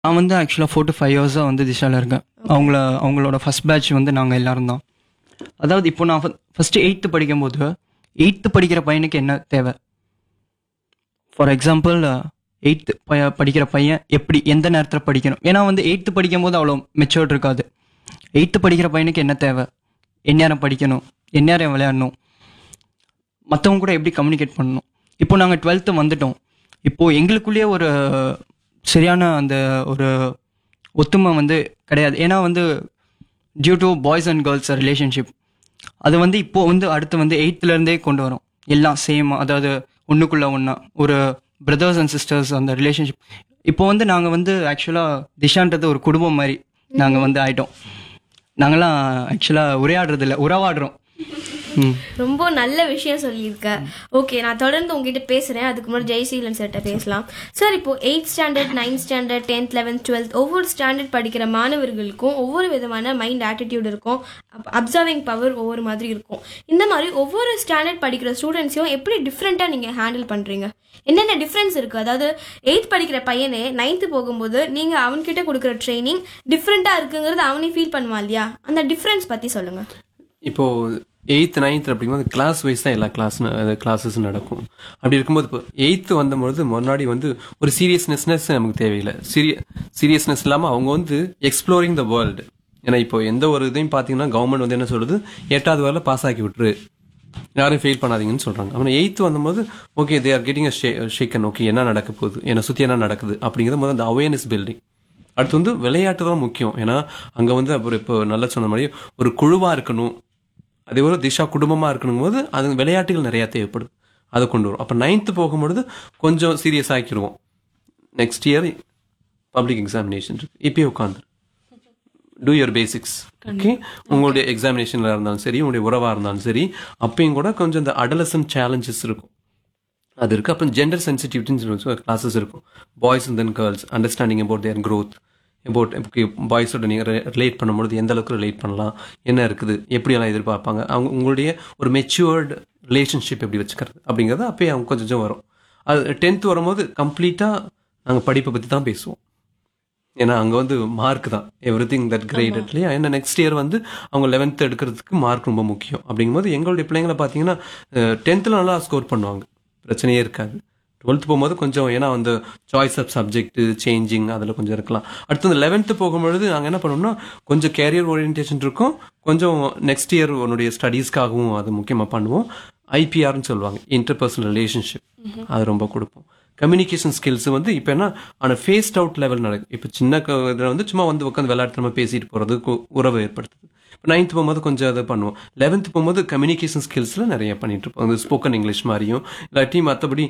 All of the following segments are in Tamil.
நான் வந்து ஆக்சுவலாக ஃபோர் டு ஃபைவ் இயர்ஸாக வந்து திஷாவில் இருக்கேன் அவங்கள அவங்களோட ஃபர்ஸ்ட் பேட்ச் வந்து நாங்கள் எல்லாரும் தான் அதாவது இப்போ நான் ஃபஸ்ட்டு எயித்து படிக்கும்போது எயித்து படிக்கிற பையனுக்கு என்ன தேவை ஃபார் எக்ஸாம்பிள் எயித்து பைய படிக்கிற பையன் எப்படி எந்த நேரத்தில் படிக்கணும் ஏன்னா வந்து எயித்து படிக்கும்போது அவ்வளோ மெச்சூர்ட் இருக்காது எயித்து படிக்கிற பையனுக்கு என்ன தேவை எந்நேரம் படிக்கணும் எந்நேரம் விளையாடணும் மற்றவங்க கூட எப்படி கம்யூனிகேட் பண்ணணும் இப்போ நாங்கள் டுவெல்த்து வந்துட்டோம் இப்போது எங்களுக்குள்ளேயே ஒரு சரியான அந்த ஒரு ஒத்துமை வந்து கிடையாது ஏன்னா வந்து due to boys and girls relationship அது வந்து இப்போ வந்து அடுத்து வந்து எயித்துலேருந்தே கொண்டு வரோம் எல்லாம் சேம் அதாவது ஒன்றுக்குள்ள ஒன்றா ஒரு பிரதர்ஸ் அண்ட் சிஸ்டர்ஸ் அந்த ரிலேஷன்ஷிப் இப்போ வந்து நாங்கள் வந்து ஆக்சுவலாக திஷான்றது ஒரு குடும்பம் மாதிரி நாங்கள் வந்து ஆயிட்டோம் நாங்களாம் ஆக்சுவலாக உரையாடுறது இல்லை உறவாடுறோம் ம் ரொம்ப நல்ல விஷயம் சொல்லியிருக்க ஓகே நான் தொடர்ந்து உங்ககிட்ட பேசுறேன் அதுக்கு முன்னாடி ஜெய்சீலன் சார்ட்ட பேசலாம் சார் இப்போ eighth standard ninth standard tenth eleventh twelfth ஒவ்வொரு ஸ்டாண்டர்ட் படிக்கிற மாணவர்களுக்கும் ஒவ்வொரு விதமான மைண்ட் ஆட்டிடியூட் இருக்கும் அப்சர்விங் பவர் ஒவ்வொரு மாதிரி இருக்கும் இந்த மாதிரி ஒவ்வொரு ஸ்டாண்டர்ட் படிக்கிற ஸ்டூடெண்ட்ஸையும் எப்படி டிஃப்ரெண்ட்டாக நீங்கள் ஹேண்டில் பண்ணுறீங்க என்னென்ன டிஃப்ரென்ஸ் இருக்குது அதாவது எயித் படிக்கிற பையனே நைன்த்து போகும்போது நீங்கள் அவன்கிட்ட கொடுக்குற ட்ரைனிங் டிஃப்ரெண்ட்டாக இருக்குங்கிறது அவனே ஃபீல் பண்ணுவான் இல்லையா அந்த டிஃப்ரென்ஸ் பற்றி சொல்லுங்கள் இப்போ எயித் நைன்த் அப்படிங்கும்போது கிளாஸ் வைஸ் தான் எல்லா கிளாஸ் கிளாஸஸ் நடக்கும் அப்படி இருக்கும்போது இப்போ எயித்து வந்தபொழுது முன்னாடி வந்து ஒரு சீரியஸ்னஸ்னஸ் நமக்கு தேவையில்லை சீரிய சீரியஸ்னஸ் இல்லாமல் அவங்க வந்து எக்ஸ்ப்ளோரிங் த வேர்ல்டு ஏன்னா இப்போ எந்த ஒரு இதையும் பார்த்தீங்கன்னா கவர்மெண்ட் வந்து என்ன சொல்றது எட்டாவது வரல பாஸ் ஆக்கி விட்டுரு யாரும் ஃபெயில் பண்ணாதீங்கன்னு சொல்றாங்க அவன் எயித்து வந்தபோது okay they are getting shaken okay என்ன நடக்க போகுது என்னை சுற்றி என்ன நடக்குது அப்படிங்கிறது முதல்ல அந்த அவேர்னஸ் பில்டிங் அடுத்து வந்து விளையாட்டு தான் முக்கியம் ஏன்னா அங்கே வந்து அப்புறம் இப்போ நல்லா சொன்ன மாதிரி ஒரு குழுவாக இருக்கணும் அதே ஒரு திஷா குடும்பமாக இருக்கணும் போது அது விளையாட்டுகள் நிறையா தேவைப்படுது அதை கொண்டு வரும் அப்போ நைன்த்து போகும்பொழுது கொஞ்சம் சீரியஸ் ஆக்கிடுவோம் நெக்ஸ்ட் இயர் பப்ளிக் எக்ஸாமினேஷன் இருக்கு இப்பயே உட்காந்து டூ யுவர் பேசிக்ஸ் ஓகே உங்களுடைய எக்ஸாமினேஷனில் இருந்தாலும் சரி உங்களுடைய உறவாக இருந்தாலும் சரி அப்பயும் கூட கொஞ்சம் இந்த அடலசன் சேலஞ்சஸ் இருக்கும் அது இருக்கு அப்புறம் ஜெண்டர் சென்சிட்டிவிட்டின்னு கிளாஸஸ் இருக்கும் boys and then girls understanding about their growth about பாய்ஸோட நீங்கள் ரிலேட் பண்ணும்பொழுது எந்த அளவுக்கு ரிலேட் பண்ணலாம் என்ன இருக்குது எப்படியெல்லாம் எதிர்பார்ப்பாங்க அவங்க உங்களுடைய ஒரு மெச்சூர்டு ரிலேஷன்ஷிப் எப்படி வச்சுக்கிறது அப்படிங்கிறது அப்பயே அவங்க கொஞ்சம் கொஞ்சம் வரும் அது டென்த் வரும்போது கம்ப்ளீட்டாக நாங்கள் படிப்பை பற்றி தான் பேசுவோம் ஏன்னா அங்கே வந்து மார்க் தான் எவ்ரி திங் தட் கிரேடட் இல்லையா ஏன்னா நெக்ஸ்ட் இயர் வந்து அவங்க லெவன்த் எடுக்கிறதுக்கு மார்க் ரொம்ப முக்கியம் அப்படிங்கும்போது எங்களுடைய பிள்ளைங்களை பார்த்தீங்கன்னா டென்த்தில் நல்லா ஸ்கோர் பண்ணுவாங்க பிரச்சனையே இருக்காது டுவெல்த் போகும்போது கொஞ்சம் ஏன்னா அந்த சாய்ஸ் ஆஃப் சப்ஜெக்ட் சேஞ்சிங் அதில் கொஞ்சம் இருக்கலாம் அடுத்து இந்த லெவன்த்து போகும்பொழுது நாங்கள் என்ன பண்ணோம்னா கொஞ்சம் கேரியர் ஓரியன்டேஷன் இருக்கும் கொஞ்சம் நெக்ஸ்ட் இயர் உன்னுடைய ஸ்டடீஸ்க்காகவும் அது முக்கியமாக பண்ணுவோம் ஐபிஆர்னு சொல்லுவாங்க இன்டர்பர்சனல் ரிலேஷன்ஷிப் அது ரொம்ப கொடுப்போம் கம்யூனிகேஷன் ஸ்கில்ஸ் வந்து இப்போ என்ன ஆன ஃபேஸ்ட் அவுட் லெவல் நடக்கும் இப்போ சின்ன இதில் வந்து சும்மா வந்து உட்காந்து விளையாட்டு நம்ம பேசிட்டு போகிறது உறவு ஏற்படுத்துது இப்போ நைன்த் போகும்போது கொஞ்சம் அதை பண்ணுவோம் லெவன்த் போகும்போது கம்யூனிகேஷன் ஸ்கில்ஸில் நிறைய பண்ணிட்டு இருப்போம் அந்த ஸ்போக்கன் இங்கிலீஷ் மாதிரியும் இல்லாட்டி மற்றபடி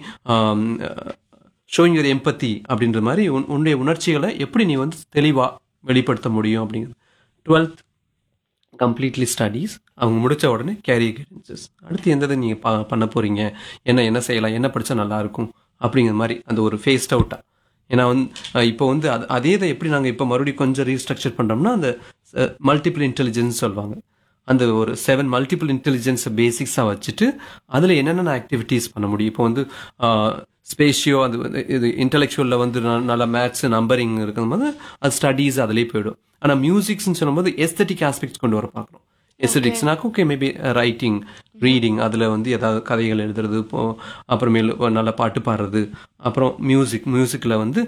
ஷோயிங் யுவர் எம்பத்தி அப்படின்ற மாதிரி உன் உன்னுடைய உணர்ச்சிகளை எப்படி நீ வந்து தெளிவாக வெளிப்படுத்த முடியும் அப்படிங்கிறது டுவெல்த் கம்ப்ளீட்லி ஸ்டடீஸ் அவங்க முடிச்ச உடனே கேரியர் கைடன்சஸ் அடுத்து எந்த நீங்கள் ப பண்ண போறீங்க என்ன என்ன செய்யலாம் என்ன படித்தா நல்லா இருக்கும் அப்படிங்கிற மாதிரி அந்த ஒரு ஃபேஸ்ட் அவுட்டாக ஏன்னா வந்து அஹ், இப்போ வந்து அது அதே இதை எப்படி நாங்கள் இப்போ மறுபடியும் கொஞ்சம் ரீஸ்ட்ரக்சர் பண்ணுறோம்னா அந்த மல்டிபிள் இன்டெலிஜென்ஸ் சொல்லுவாங்க அந்த ஒரு செவன் மல்டிபிள் இன்டெலிஜென்ஸை பேசிக்ஸாக வச்சுட்டு அதில் என்னென்ன ஆக்டிவிட்டீஸ் பண்ண முடியும் இப்போ வந்து ஸ்பேஷியோ அது வந்து இது இன்டெலெக்சுவலில் வந்து ந- நல்ல மேத்ஸ் நம்பரிங் இருக்கும்போது அது ஸ்டடீஸ் அதிலே போயிடும் ஆனால் மியூசிக்ஸ்னு சொல்லும்போது எஸ்தட்டிக் ஆஸ்பெக்ட்ஸ் கொண்டு வர பார்க்குறோம் எஸ்தட்டிக்ஸ்னாக்க ஓகே மேபி ரைட்டிங் ரீடிங் அதில் வந்து ஏதாவது கதைகள் எழுதுறது இப்போ அப்புறமேல் ஒரு நல்ல பாட்டு பாடுறது அப்புறம் மியூசிக் மியூசிக்கில் வந்து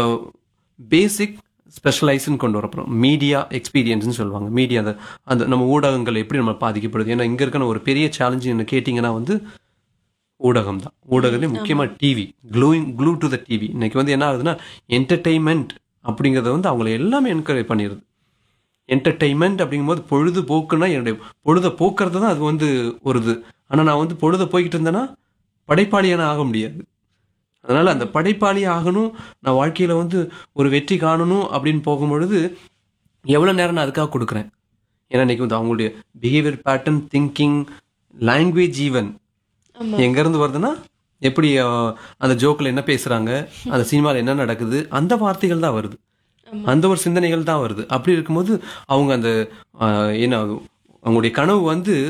பேசிக் ஸ்பெஷலைஸ்ன்னு கொண்டு வரப்போம் மீடியா எக்ஸ்பீரியன்ஸ்னு சொல்லுவாங்க மீடியா அந்த அந்த நம்ம ஊடகங்கள் எப்படி நம்ம பாதிக்கப்படுது ஏன்னா இங்கே இருக்கிற ஒரு பெரிய சேலஞ்சு என்ன கேட்டிங்கன்னா வந்து ஊடகம் தான் ஊடகத்துலேயும் முக்கியமாக TV gluing glue to the TV இன்னைக்கு வந்து என்ன ஆகுதுன்னா என்டர்டெயின்மெண்ட் அப்படிங்கிறத வந்து அவங்கள எல்லாமே என்கரேஜ் பண்ணிடுது என்டர்டெயின்மெண்ட் அப்படிங்கும்போது பொழுதுபோக்குன்னா என்னுடைய பொழுதை போக்குறது தான் அது வந்து ஒரு இது ஆனால் நான் வந்து பொழுதை போய்கிட்டு இருந்தேன்னா படைப்பாளியான ஆக முடியாது அதனால அந்த படைப்பாளி ஆகணும் நான் வாழ்க்கையில வந்து ஒரு வெற்றி காணணும் அப்படின்னு போகும்பொழுது எவ்வளவு நேரம் நான் அதுக்காக கொடுக்குறேன் ஏன்னா இன்னைக்கு வந்து அவங்களுடைய behaviour pattern thinking language even எங்க இருந்து வருதுன்னா எப்படி அஹ், அந்த ஜோக்ல என்ன பேசுறாங்க அந்த சினிமால என்ன நடக்குது அந்த வார்த்தைகள் தான் வருது அந்த ஒரு சிந்தனைகள் தான் வருது அப்படி இருக்கும்போது அவங்க அந்த அஹ், என்ன அவங்களுடைய கனவு வந்து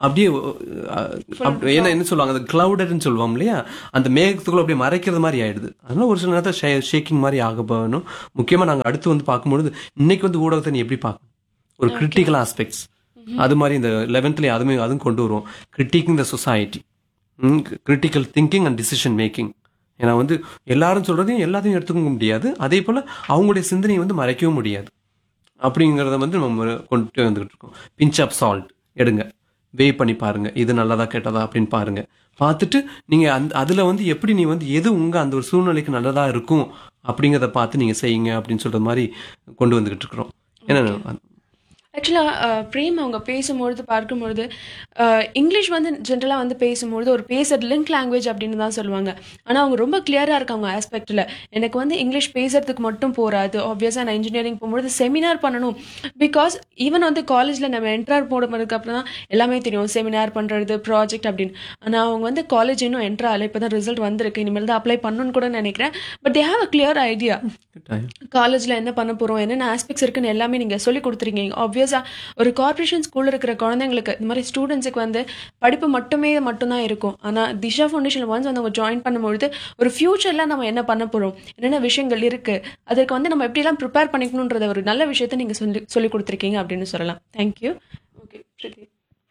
அப்படியே அஹ், அப்படி- என்ன என்ன சொல்லுவாங்க அந்த கிளவுடட்னு சொல்லுவோம் இல்லையா அந்த மேகத்துக்குள்ள அப்படியே மறைக்கிறது மாதிரி ஆயிடுது அதனால ஒரு சில நேரத்தில் ஷேக்கிங் மாதிரி ஆக போகணும் முக்கியமா நாங்க அடுத்து வந்து பார்க்கும்பொழுது இன்னைக்கு வந்து ஊடகத்தை நீ எப்படி பார்க்கணும் ஒரு கிரிட்டிக்கல் ஆஸ்பெக்ட்ஸ் அது மாதிரி இந்த லெவன்த்லேயே அதுவுமே அதுவும் கொண்டு வருவோம் critiquing the society critical thinking and decision making ஏன்னா வந்து எல்லாரும் சொல்றதையும் எல்லாத்தையும் எடுத்துக்க முடியாது அதே போல அவங்களுடைய சிந்தனையை வந்து மறைக்கவும் முடியாது அப்படிங்கிறத வந்து நம்ம கொண்டு வந்துகிட்டு இருக்கோம் பிஞ்ச் ஆஃப் சால்ட் எடுங்க வே பண்ணி பாருங்க இது நல்லதா கெட்டதா அப்படின்னு பாருங்க பார்த்துட்டு நீங்க அந்த அதுல வந்து எப்படி நீ வந்து எது உங்க அந்த ஒரு சூழ்நிலைக்கு நல்லதா இருக்கும் அப்படிங்கிறத பார்த்து நீங்க செய்யுங்க அப்படின்னு சொல்ற மாதிரி கொண்டு வந்துகிட்டு இருக்கிறோம் ஏன்னா ஆக்சுவலாக பிரேம் அவங்க பேசும்பொழுது பார்க்கும்பொழுது அஹ், இங்கிலீஷ் வந்து ஜென்ரலாக வந்து பேசும்பொழுது ஒரு பேசுறது லிங்க் லாங்குவேஜ் அப்படின்னு தான் சொல்லுவாங்க ஆனால் அவங்க ரொம்ப கிளியராக இருக்காங்க ஆஸ்பெக்டில் எனக்கு வந்து இங்கிலீஷ் பேசுறதுக்கு மட்டும் போகாது ஆப்வியஸாக நான் இன்ஜினியரிங் போகும்பொழுது செமினார் பண்ணணும் பிகாஸ் ஈவன் வந்து காலேஜில் நம்ம என்ட்ரார் போடுறதுக்கு அப்புறம் தான் எல்லாமே தெரியும் செமினார் பண்ணுறது ப்ராஜெக்ட் அப்படின்னு ஆனால் அவங்க வந்து காலேஜ் இன்னும் என்ட்ரு ஆகலை இப்போ தான் ரிசல்ட் வந்திருக்கு இனிமேல் தான் அப்ளை பண்ணணும்னு கூட நினைக்கிறேன் but they have a clear idea காலேஜில் என்ன பண்ண போகிறோம் என்னென்ன ஆஸ்பெக்ட்ஸ் இருக்குன்னு எல்லாமே நீங்கள் சொல்லி கொடுத்துருக்கீங்க ஆப்வியஸாக ஒரு கார்ப்பரேஷன் ஸ்கூலில் இருக்கிற குழந்தைங்களுக்கு இந்த மாதிரி ஸ்டூடெண்ட்ஸுக்கு வந்து படிப்பு மட்டுமே மட்டும்தான் இருக்கும் ஆனால் திஷா ஃபவுண்டேஷன் ஒன்ஸ் வந்து அவங்க ஜாயின் பண்ணும்பொழுது ஒரு ஃப்யூச்சரில் நம்ம என்ன பண்ண போகிறோம் என்னென்ன விஷயங்கள் இருக்குது அதற்கு வந்து நம்ம எப்படிலாம் ப்ரிப்பேர் பண்ணிக்கணுன்றத ஒரு நல்ல விஷயத்தை நீங்கள் சொல்லி சொல்லி கொடுத்துருக்கீங்க அப்படின்னு சொல்லலாம் thank you okay Shruti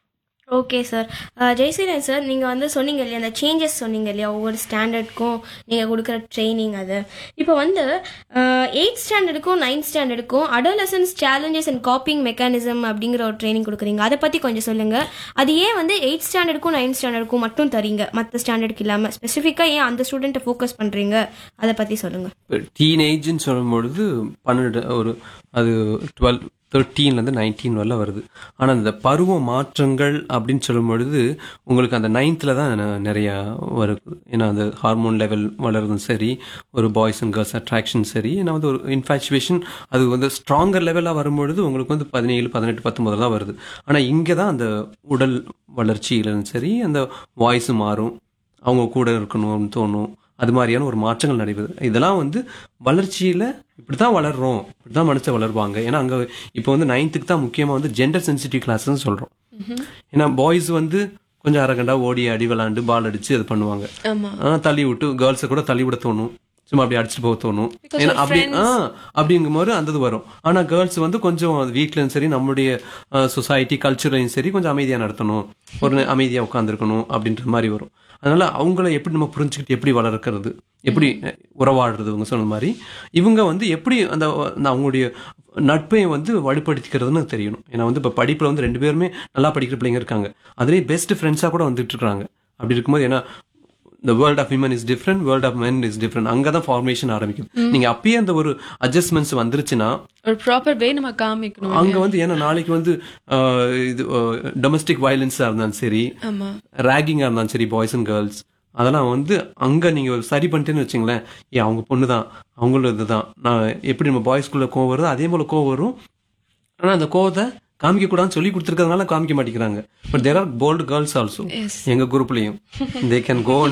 okay sir Jaiseelan sir நீங்கள் வந்து சொன்னீங்க இல்லையா அந்த சேஞ்சஸ் சொன்னீங்க இல்லையா ஒவ்வொரு ஸ்டாண்டர்டுக்கும் நீங்கள் கொடுக்குற ட்ரைனிங் அது இப்போ வந்து எயித் ஸ்டாண்டர்டுக்கும் நைன்த் ஸ்டாண்டர்டுக்கும் adolescence challenges and coping mechanism அப்படிங்கிற ஒரு ட்ரைனிங் கொடுக்குறீங்க அதை பற்றி கொஞ்சம் சொல்லுங்கள் அது ஏன் வந்து எயித் ஸ்டாண்டர்டுக்கும் நைன்த் ஸ்டாண்டர்டுக்கும் மட்டும் தரீங்க மற்ற ஸ்டாண்டர்டுக்கு இல்லாமல் ஸ்பெசிஃபிக்காக ஏன் அந்த ஸ்டூடெண்ட்டை ஃபோக்கஸ் பண்ணுறீங்க அதை பற்றி சொல்லுங்கள் டீனேஜ்னு சொல்லும்பொழுது பன்னெண்டு ஒரு அது டுவெல் தேர்ட்டீன்லேருந்து நைன்டீன் வரல வருது ஆனால் இந்த பருவ மாற்றங்கள் அப்படின்னு சொல்லும் பொழுது உங்களுக்கு அந்த நைன்த்தில் தான் ந- நிறையா வருது ஏன்னா அந்த ஹார்மோன் லெவல் வளர்றதும் சரி ஒரு பாய்ஸ் அண்ட் கேர்ள்ஸ் அட்ராக்ஷன் சரி ஏன்னா வந்து ஒரு இன்ஃபாச்சுவேஷன் அது வந்து ஸ்ட்ராங்கர் லெவலாக வரும்பொழுது உங்களுக்கு வந்து பதினேழு பதினெட்டு பத்தொன்பது தான் வருது ஆனால் இங்கே தான் அந்த உடல் வளர்ச்சியிலும் சரி அந்த வாய்ஸ் மாறும் அவங்க கூட இருக்கணும்னு தோணும் அது மாதிரியான ஒரு மாற்றங்கள் நடைபெறுது இதெல்லாம் வந்து வளர்ச்சியில இப்படித்தான் வளர்றோம் இப்படித்தான் மனுஷன் வளருவாங்க ஏன்னா அங்க இப்போ வந்து நைன்த்துக்கு தான் முக்கியமா வந்து ஜெண்டர் சென்சிட்டிவ் கிளாஸ்ன்னு சொல்றோம் ஏன்னா பாய்ஸ் வந்து கொஞ்சம் அரகண்டா ஓடி அடி விளாண்டு பால் அடிச்சு அது பண்ணுவாங்க ஆமாம் ஆ, தள்ளி விட்டு கேர்ள்ஸை கூட தள்ளி விட தோணும் சும்மா அப்படி அடிச்சுட்டு போக தோணும் ஏன்னா அப்படி ஆ அப்படிங்கும் போது அந்த இது வரும் ஆனா கேர்ள்ஸ் வந்து கொஞ்சம் வீட்லயும் சரி நம்மளுடைய சொசைட்டி கல்ச்சரையும் சரி கொஞ்சம் அமைதியா நடத்தணும் ஒரு நே- அமைதியா உட்காந்துருக்கணும் அப்படின்ற மாதிரி வரும் அதனால அவங்கள எப்படி நம்ம புரிஞ்சுக்கிட்டு எப்படி வளர்க்கறது எப்படி அஹ், உறவாடுறது இவங்க சொன்ன மாதிரி இவங்க வந்து எப்படி அந்த அந்த அவங்களுடைய நட்பை வந்து வலுப்படுத்திக்கிறதுன்னு தெரியணும் ஏன்னா வந்து இப்போ படிப்புல வந்து ரெண்டு பேருமே நல்லா படிக்கிற பிள்ளைங்க இருக்காங்க அதுலேயே பெஸ்ட் ஃப்ரெண்ட்ஸாக கூட வந்துட்டு இருக்காங்க அப்படி இருக்கும்போது ஏன்னா the world of women is different world of men is different அங்கே தான் ஃபார்மேஷன் ஆரம்பிக்குது நீங்க அப்பயே அந்த ஒரு அட்ஜஸ்ட்மெண்ட்ஸ் வந்துருச்சுன்னா ஒரு ப்ராப்பர் வே நம்ம காமிக்கணும் அங்க வந்து ஏன்னா நாளைக்கு வந்து ஆஹ், இது டொமஸ்டிக் வயலன்ஸா இருந்தாலும் சரி ஆமாம் ரேகிங்கா இருந்தாலும் சரி பாய்ஸ் அண்ட் கேர்ள்ஸ் அதெல்லாம் வந்து அங்க நீங்க ஒரு சரி பண்ணிட்டேன்னு வச்சுங்களேன் ஏ அவங்க பொண்ணு தான் அவங்களும் இதுதான் நான் எப்படி நம்ம பாய்ஸ்குள்ள கோவம் வருதோ அதே போல கோவம் வரும் ஆனா அந்த கோவத்தை காமிக்க கூடாதுன்னு சொல்லி கொடுத்துருக்கறதுனால காமிக்க மாட்டேங்கிறாங்க but there are bold girls also எங்க குரூப்லயும் they can go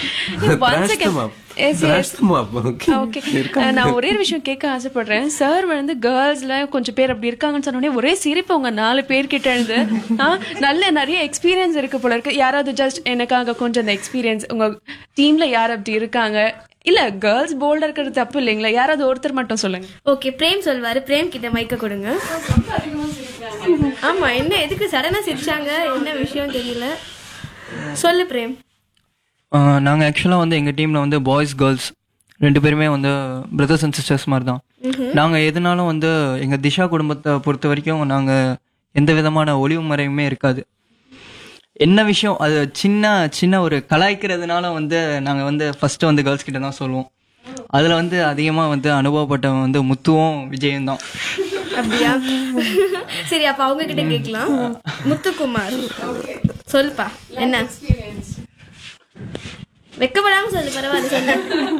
Once again- Yes, yes. Okay நான் ஒரே ஒரு விஷயம் கேட்க ஆசைப்படுறேன் சார் வந்து கேர்ள்ஸ்ல கொஞ்சம் பேர் அப்படி இருக்காங்கன்னு சொன்னோடனே ஒரே சிரிப்பு உங்க நாலு பேர் கிட்ட இருந்து ஆ, நல்ல நிறைய எக்ஸ்பீரியன்ஸ் இருக்கு போல இருக்கு யாராவது ஜஸ்ட் எனக்காக கொஞ்சம் அந்த எக்ஸ்பீரியன்ஸ் உங்க டீம்ல யார் அப்படி இருக்காங்க இல்ல கேர்ள்ஸ் போல்டா இருக்கிறது தப்பு இல்லைங்களா யாராவது ஒருத்தர் மட்டும் சொல்லுங்க ஓகே பிரேம் சொல்வாரு பிரேம் கிட்ட மைக்க கொடுங்க ஆமா என்ன எதுக்கு சடனா சிரிச்சாங்க என்ன விஷயம் தெரியல சொல்லு பிரேம் நாங்கள் ஆக்சுவலாக வந்து எங்கள் டீமில் வந்து பாய்ஸ் கேர்ள்ஸ் ரெண்டு பேருமே வந்து பிரதர்ஸ் அண்ட் சிஸ்டர்ஸ் மாதிரி தான் நாங்கள் எதுனாலும் வந்து எங்கள் திஷா குடும்பத்தை பொறுத்த வரைக்கும் நாங்கள் எந்த விதமான ஒளிவு மறைவுமே இருக்காது என்ன விஷயம் அது சின்ன சின்ன ஒரு கலாய்க்கிறதுனால வந்து நாங்கள் வந்து ஃபர்ஸ்ட் வந்து கேர்ள்ஸ் கிட்ட தான் சொல்லுவோம் அதில் வந்து அதிகமாக வந்து அனுபவப்பட்டவன் வந்து முத்துவும் விஜயும் தான் அப்படியா சரி அப்ப அவங்க கிட்ட கேட்கலாம் முத்துக்குமார் சொல்லுப்பா என்ன வெக்கப்படாம சொல்லு பரவாயில்ல சொல்லு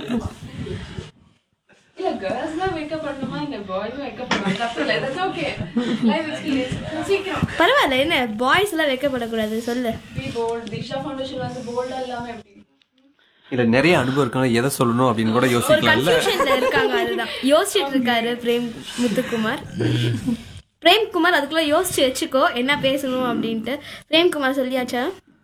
இல்ல கேர்ள்ஸ் தான் மேக்கப் பண்ணணுமா இல்ல பாய்ஸ் மேக்கப் பண்ணலாம் தப்பு இல்ல தட்ஸ் ஓகே லைஃப் எக்ஸ்பீரியன்ஸ் சீக்கிரம் பரவாயில்ல என்ன பாய்ஸ் எல்லாம் வெக்கப்படக்கூடாது சொல்லு பி போல்ட் திஷா ஃபவுண்டேஷன் வந்து போல்டா இல்லாம எப்படி இல்ல நிறைய அனுபவம் இருக்காங்க எதை சொல்லணும் அப்படின்னு கூட ஒரு யோசிக்கலாம்ல கன்ஃபியூஷன்ல இருக்காங்க அதுதான் யோசிச்சுட்டு இருக்காரு பிரேம் முத்துக்குமார் பிரேம்குமார் அதுக்குள்ள யோசிச்சு வச்சுக்கோ என்ன பேசணும் அப்படின்ட்டு பிரேம்குமார் சொல்லியாச்சா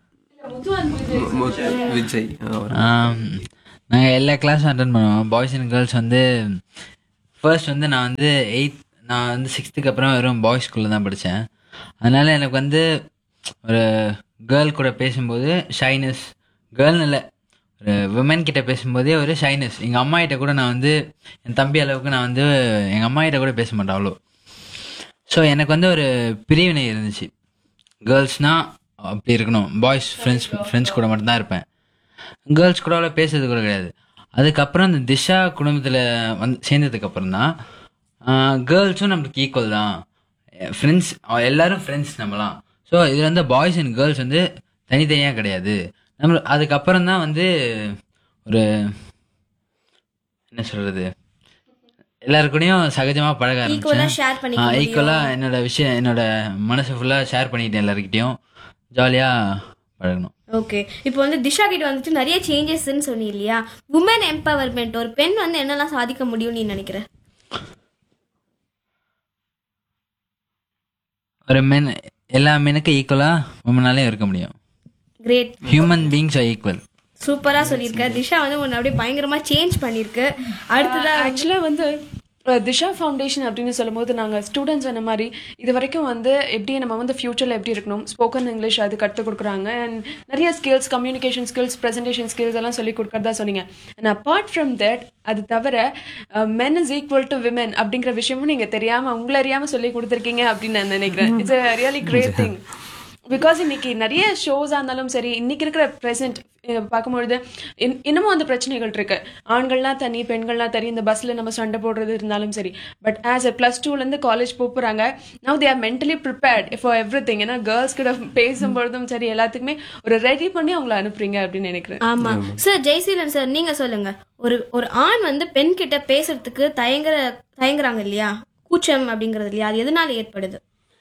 விஜய் அவர் நாங்கள் எல்லா கிளாஸும் அட்டன் பண்ணுவோம் பாய்ஸ் அண்ட் கேர்ள்ஸ் வந்து ஃபர்ஸ்ட் வந்து நான் வந்து எயித் நான் வந்து சிக்ஸ்த்துக்கு அப்புறம் வெறும் பாய்ஸ் ஸ்கூலில் தான் படித்தேன் அதனால் எனக்கு வந்து ஒரு கேர்ள் கூட பேசும்போது ஷைனஸ் கேர்ள்னு இல்லை ஒரு விமன் கிட்ட பேசும்போதே ஒரு ஷைனஸ் எங்கள் அம்மா கிட்ட கூட நான் வந்து என் தம்பி அளவுக்கு நான் வந்து எங்கள் அம்மா கிட்ட கூட பேச மாட்டேன் அவ்வளோ ஸோ எனக்கு வந்து ஒரு பிரிவினை இருந்துச்சு கேர்ள்ஸ்னால் அப்படி இருக்கணும் பாய்ஸ் ஃப்ரெண்ட்ஸ் ஃப்ரெண்ட்ஸ் கூட மட்டும்தான் இருப்பேன் கேர்ள்ஸ் கூட அவ்வளோ பேசுறது கூட கிடையாது அதுக்கப்புறம் இந்த திஷா குடும்பத்தில் வந்து சேர்ந்ததுக்கு அப்புறம் தான் கேர்ள்ஸும் நம்மளுக்கு ஈக்குவல் தான் ஃப்ரெண்ட்ஸ் எல்லாரும் ஃப்ரெண்ட்ஸ் நம்மலாம் ஸோ இதில் வந்து பாய்ஸ் அண்ட் கேர்ள்ஸ் வந்து தனித்தனியாக கிடையாது நம்ம அதுக்கப்புறம் தான் வந்து ஒரு என்ன சொல்கிறது எல்லாரு கூடயும் சகஜமாக பழக ஈக்குவலா ஷேர் பண்ணிக்க முடியும். ஈக்குவலாக என்னோட விஷயம் என்னோட மனசை ஃபுல்லாக ஷேர் பண்ணிக்கிட்டேன் எல்லாருக்கிட்டையும் ஜாலியாக பழகணும் ஓகே இப்போ வந்து திஷா கிட்ட வந்துட்டு நிறைய சேஞ்சஸ்ன்னு சொன்னி இல்லையா உமன் எம்பவர்மெண்ட் ஒரு பெண் வந்து என்னெல்லாம் சாதிக்க முடியும்னு நீ நினைக்கிற ஒரு மென் எல்லா மெனுக்கும் ஈக்குவலாக உமனாலையும் இருக்க முடியும் great human beings are equal சூப்பரா சொல்லியிருக்க திஷா வந்து உன்னை அப்படியே பயங்கரமா சேஞ்ச் பண்ணிருக்கு அடுத்ததா ஆக்சுவலாக வந்து அஹ், திஷா ஃபவுண்டேஷன் அப்படின்னு சொல்லும்போது நாங்கள் ஸ்டூடெண்ட்ஸ் அந்த மாதிரி இது வரைக்கும் வந்து எப்படி நம்ம வந்து ஃப்யூச்சரில் எப்படி இருக்கணும் ஸ்போக்கன் இங்கிலீஷ் அது கற்றுக் கொடுக்குறாங்க அண்ட் நிறைய skills communication skills presentation skills எல்லாம் சொல்லி கொடுக்கறதா சொன்னீங்க அண்ட் அப்பார்ட் ஃப்ரம் தட் அது தவிர men is equal to women அப்படிங்கிற விஷயமும் நீங்கள் தெரியாமல் உங்களை அறியாமல் சொல்லி கொடுத்துருக்கீங்க அப்படின்னு நான் நினைக்கிறேன் it's a really great thing because இன்னைக்கு நிறைய ஷோஸாக இருந்தாலும் சரி இன்னைக்கு இருக்கிற ப்ரெசென்ட் பார்க்கும்பொழுது இன்- இன்னமும் அந்த பிரச்சனைகள் இருக்கு ஆண்கள்லாம் தனி பெண்கள்லாம் தனி இந்த பஸ்ல நம்ம சண்டை போடுறது இருந்தாலும் சரி பட் ஆஸ் எ பிளஸ் டூலேருந்து காலேஜ் போகிறாங்க now they are mentally prepared for everything ஏன்னா கேர்ள்ஸ் கிட்ட பேசும்பொழுதும் சரி எல்லாத்துக்குமே ஒரு ரெடி பண்ணி அவங்கள அனுப்புறீங்க அப்படின்னு நினைக்கிறேன் ஆமா சார் ஜெய்சீலன் சார் நீங்க சொல்லுங்க ஒரு ஒரு ஆண் வந்து பெண் கிட்ட பேசுறதுக்கு தயங்குற தயங்குறாங்க இல்லையா கூச்சம் அப்படிங்கிறது இல்லையா அது எதனால ஏற்படுது